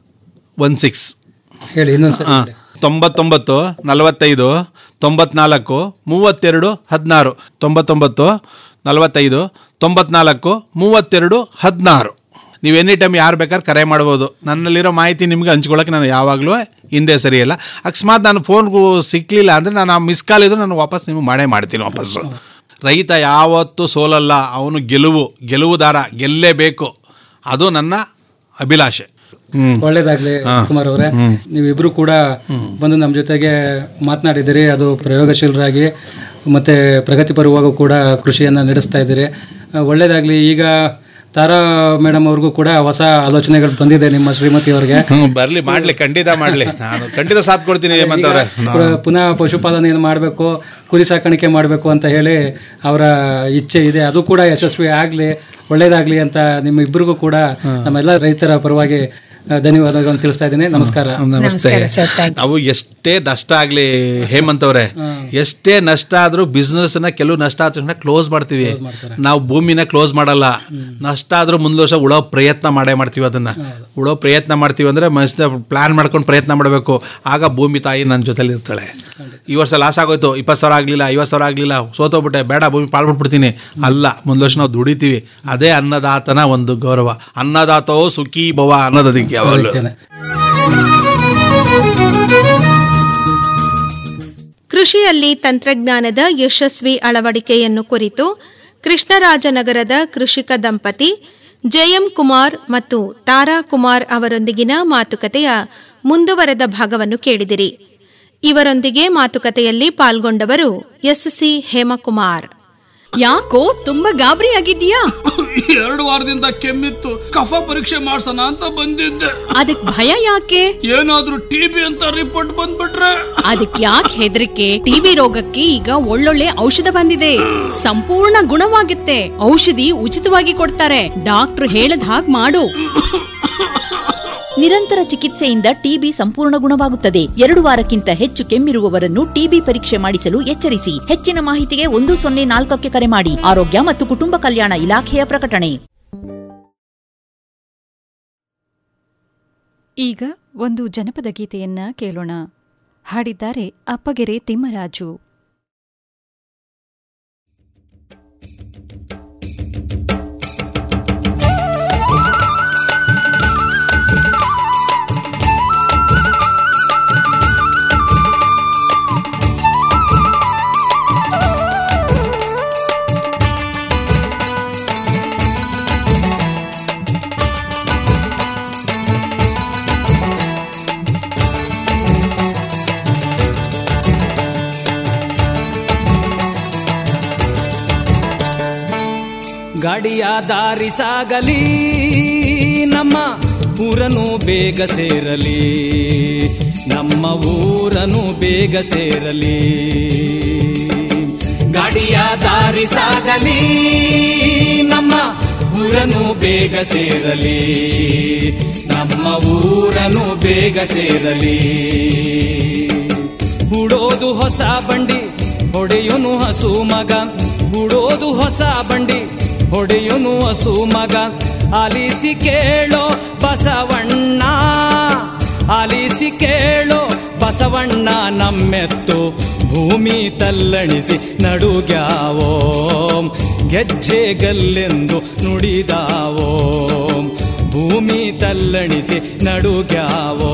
one six ಹೇಳಿ ಇನ್ನೊಂದ್ಸರಿ ಹೇಳಿ. ತೊಂಬತ್ತೊಂಬತ್ತು ನಲವತ್ತೈದು ತೊಂಬತ್ನಾಲ್ಕು ಮೂವತ್ತೆರಡು ಹದಿನಾರು ತೊಂಬತ್ತೊಂಬತ್ತು ನಲವತ್ತೈದು ತೊಂಬತ್ನಾಲ್ಕು ಮೂವತ್ತೆರಡು ಹದಿನಾರು ನೀವು ಎನಿ ಟೈಮ್ ಯಾರು ಬೇಕಾದ್ರೆ ಕರೆ ಮಾಡ್ಬೋದು ನನ್ನಲ್ಲಿರೋ ಮಾಹಿತಿ ನಿಮ್ಗೆ ಹಂಚ್ಕೊಳ್ಳೋಕೆ ನಾನು ಯಾವಾಗಲೂ ಹಿಂದೆ ಸರಿಯಲ್ಲ ಅಕಸ್ಮಾತ್ ನಾನು ಫೋನ್ಗೂ ಸಿಕ್ಕಲಿಲ್ಲ ಅಂದರೆ ನಾನು ಆ ಮಿಸ್ ಕಾಲ್ ಇದ್ದರೆ ನಾನು ವಾಪಸ್ ನಿಮಗೆ ಮಾಡೇ ಮಾಡ್ತೀನಿ ವಾಪಸ್ಸು ರೈತ ಯಾವತ್ತೂ ಸೋಲಲ್ಲ ಅವನು ಗೆಲುವು ಗೆಲುವುದಾರ ಗೆಲ್ಲೇಬೇಕು ಅದು ನನ್ನ ಅಭಿಲಾಷೆ ಹ್ಞೂ ಒಳ್ಳೇದಾಗ್ಲಿ ಕುಮಾರ್ ಅವರೇ ನೀವಿಬ್ರು ಕೂಡ ಬಂದು ನಮ್ಮ ಜೊತೆಗೆ ಮಾತನಾಡಿದಿರಿ ಅದು ಪ್ರಯೋಗಶೀಲರಾಗಿ ಮತ್ತೆ ಪ್ರಗತಿಪರವಾಗೂ ಕೂಡ ಕೃಷಿಯನ್ನ ನಡೆಸ್ತಾ ಇದ್ದೀರಿ ಆ, ಒಳ್ಳೇದಾಗ್ಲಿ ಈಗ ತಾರಾ ಮೇಡಮ್ ಅವ್ರಿಗೂ ಕೂಡ ಹೊಸ ಆಲೋಚನೆಗಳು ಬಂದಿದೆ ನಿಮ್ಮ ಶ್ರೀಮತಿ ಅವರಿಗೆ ಹ್ಞೂ ಬರಲಿ ಮಾಡಲಿ ಖಂಡಿತ ಮಾಡಲಿ ನಾನು ಖಂಡಿತ ಸಾಥ್ ಕೊಡ್ತೀನಿ ಹೇಮಂತ್ ಅವರೇ ಪುರ- ಪುನಃ ಪಶುಪಾಲನೆಯನ್ನು ಮಾಡಬೇಕು ಕುರಿ ಸಾಕಾಣಿಕೆ ಮಾಡಬೇಕು ಅಂತ ಹೇಳಿ ಅವರ ಇಚ್ಛೆ ಇದೆ ಅದು ಕೂಡ ಯಶಸ್ವಿ ಆಗಲಿ ಒಳ್ಳೇದಾಗ್ಲಿ ಅಂತ ನಿಮ್ಮ ಇಬ್ಬರಿಗೂ ಕೂಡ ನಮ್ಮೆಲ್ಲ ರೈತರ ಪರವಾಗಿ ಆ, ಧನ್ಯವಾದಗಳನ್ನು ತಿಳಿಸ್ತಾ ಇದ್ದೀನಿ ನಮಸ್ಕಾರ ನಮಸ್ತೆ ಸರ್ ಥ್ಯಾಂಕ್ ನಾವು ಎಷ್ಟೇ ನಷ್ಟ ಆಗಲಿ ಹೇಮಂತ್ ಅವರೇ ಎಷ್ಟೇ ನಷ್ಟ ಆದರೂ ಬಿಸ್ನೆಸ್ನ ಕೆಲವು ನಷ್ಟ ಆದ ತಕ್ಷಣ ಕ್ಲೋಸ್ ಮಾಡ್ತೀವಿ ನಾವು ಭೂಮಿನ ಕ್ಲೋಸ್ ಮಾಡಲ್ಲ ನಷ್ಟ ಆದ್ರೂ ಮುಂದೆ ವರ್ಷ ಉಳೋ ಪ್ರಯತ್ನ ಮಾಡೇ ಮಾಡ್ತೀವಿ ಅದನ್ನ ಉಳೋ ಪ್ರಯತ್ನ ಮಾಡ್ತೀವಿ ಅಂದ್ರೆ ಮನಸ್ಸಿನ ಪ್ಲಾನ್ ಮಾಡ್ಕೊಂಡು ಪ್ರಯತ್ನ ಮಾಡಬೇಕು ಆಗ ಭೂಮಿ ತಾಯಿ ನನ್ನ ಜೊತೆಲಿ ಇರ್ತಾಳೆ ಈ ವರ್ಷ ಲಾಸ್ ಆಗೋಯ್ತು ಇಪ್ಪತ್ತು ಸಾವಿರ ಆಗಲಿಲ್ಲ ಐವತ್ತು ಸಾವಿರ ಆಗಲಿಲ್ಲ ಸೋತೋಗ್ಬಿಟ್ಟೆ ಬೇಡ ಭೂಮಿ ಪಾಳ್ಬಿಟ್ಬಿಡ್ತೀನಿ ಅಲ್ಲ ಮುಂದೆ ವರ್ಷ ನಾವು ದುಡಿತೀವಿ ಅದೇ ಅನ್ನದಾತನ ಒಂದು ಗೌರವ ಅನ್ನದಾತೋ ಸುಖಿ ಭವ ಅನ್ನೋದಕ್ಕೆ ಯಾವಾಗಲೂ ಓಕೆನೆ. ಕೃಷಿಯಲ್ಲಿ ತಂತ್ರಜ್ಞಾನದ ಯಶಸ್ವಿ ಅಳವಡಿಕೆಯನ್ನು ಕುರಿತು ಕೃಷ್ಣರಾಜನಗರದ ಕೃಷಿಕ ದಂಪತಿ ಜೆಎಂ ಕುಮಾರ್ ಮತ್ತು ತಾರಾ ಕುಮಾರ್ ಅವರೊಂದಿಗಿನ ಮಾತುಕತೆಯ ಮುಂದುವರೆದ ಭಾಗವನ್ನು ಕೇಳಿದಿರಿ ಇವರೊಂದಿಗೆ ಮಾತುಕತೆಯಲ್ಲಿ ಪಾಲ್ಗೊಂಡವರು ಎಸ್ಸಿ ಹೇಮಕುಮಾರ್ ಯಾಕೋ ತುಂಬಾ ಗಾಬರಿ ಆಗಿದ್ಯಾ ಎರಡು ವಾರದಿಂದ ಕೆಮ್ಮಿತ್ತು ಕಫ ಪರೀಕ್ಷೆ ಮಾಡ್ಸೋಣ ಅಂತ ಬಂದಿದ್ದೆ ಅದಕ್ ಭಯ ಯಾಕೆ ಏನಾದ್ರೂ ಟಿಬಿ ಅಂತ ರಿಪೋರ್ಟ್ ಬಂದ್ಬಿಟ್ರೆ ಅದಕ್ ಯಾಕೆ ಹೆದರಿಕೆ ಟಿವಿ ರೋಗಕ್ಕೆ ಈಗ ಒಳ್ಳೊಳ್ಳೆ ಔಷಧ ಬಂದಿದೆ ಸಂಪೂರ್ಣ ಗುಣವಾಗುತ್ತೆ ಔಷಧಿ ಉಚಿತವಾಗಿ ಕೊಡ್ತಾರೆ ಡಾಕ್ಟರ್ ಹೇಳದ್ ಹಾಗ್ ಮಾಡು ನಿರಂತರ ಚಿಕಿತ್ಸೆಯಿಂದ ಟಿಬಿ ಸಂಪೂರ್ಣ ಗುಣವಾಗುತ್ತದೆ ಎರಡು ವಾರಕ್ಕಿಂತ ಹೆಚ್ಚು ಕೆಮ್ಮಿರುವವರನ್ನು ಟಿಬಿ ಪರೀಕ್ಷೆ ಮಾಡಿಸಲು ಎಚ್ಚರಿಸಿ ಹೆಚ್ಚಿನ ಮಾಹಿತಿಗೆ ಒಂದು ಸೊನ್ನೆ ನಾಲ್ಕಕ್ಕೆ ಕರೆ ಮಾಡಿ ಆರೋಗ್ಯ ಮತ್ತು ಕುಟುಂಬ ಕಲ್ಯಾಣ ಇಲಾಖೆಯ ಪ್ರಕಟಣೆ ಈಗ ಒಂದು ಜನಪದ ಗೀತೆಯನ್ನ ಕೇಳೋಣ ಹಾಡಿದ್ದಾರೆ ಅಪ್ಪಗೆರೆ ತಿಮ್ಮರಾಜು ಗಾಡಿಯ ದಾರಿ ಸಾಗಲಿ ನಮ್ಮ ಊರನು ಬೇಗ ಸೇರಲಿ ನಮ್ಮ ಊರನು ಬೇಗ ಸೇರಲಿ ಗಾಡಿಯ ದಾರಿ ಸಾಗಲಿ ನಮ್ಮ ಊರನು ಬೇಗ ಸೇರಲಿ ನಮ್ಮ ಊರನು ಬೇಗ ಸೇರಲಿ ಹೂಡೋದು ಹೊಸ ಬಂಡಿ ಹೊಡೆಯುನು ಹಸು ಮಗ ಹೂಡೋದು ಹೊಸ ಬಂಡಿ ಹೊಡೆಯುನು ಹಸು ಮಗ ಆಲಿಸಿ ಕೇಳೋ ಬಸವಣ್ಣ ಆಲಿಸಿ ಕೇಳೋ ಬಸವಣ್ಣ ನಮ್ಮೆತ್ತು ಭೂಮಿ ತಲ್ಲಣಿಸಿ ನಡುಗ್ಯಾವೋ ಗೆಜ್ಜೆಗಲ್ಲೆಂದು ನುಡಿದಾವೋ ಭೂಮಿ ತಲ್ಲಣಿಸಿ ನಡುಗ್ಯಾವೋ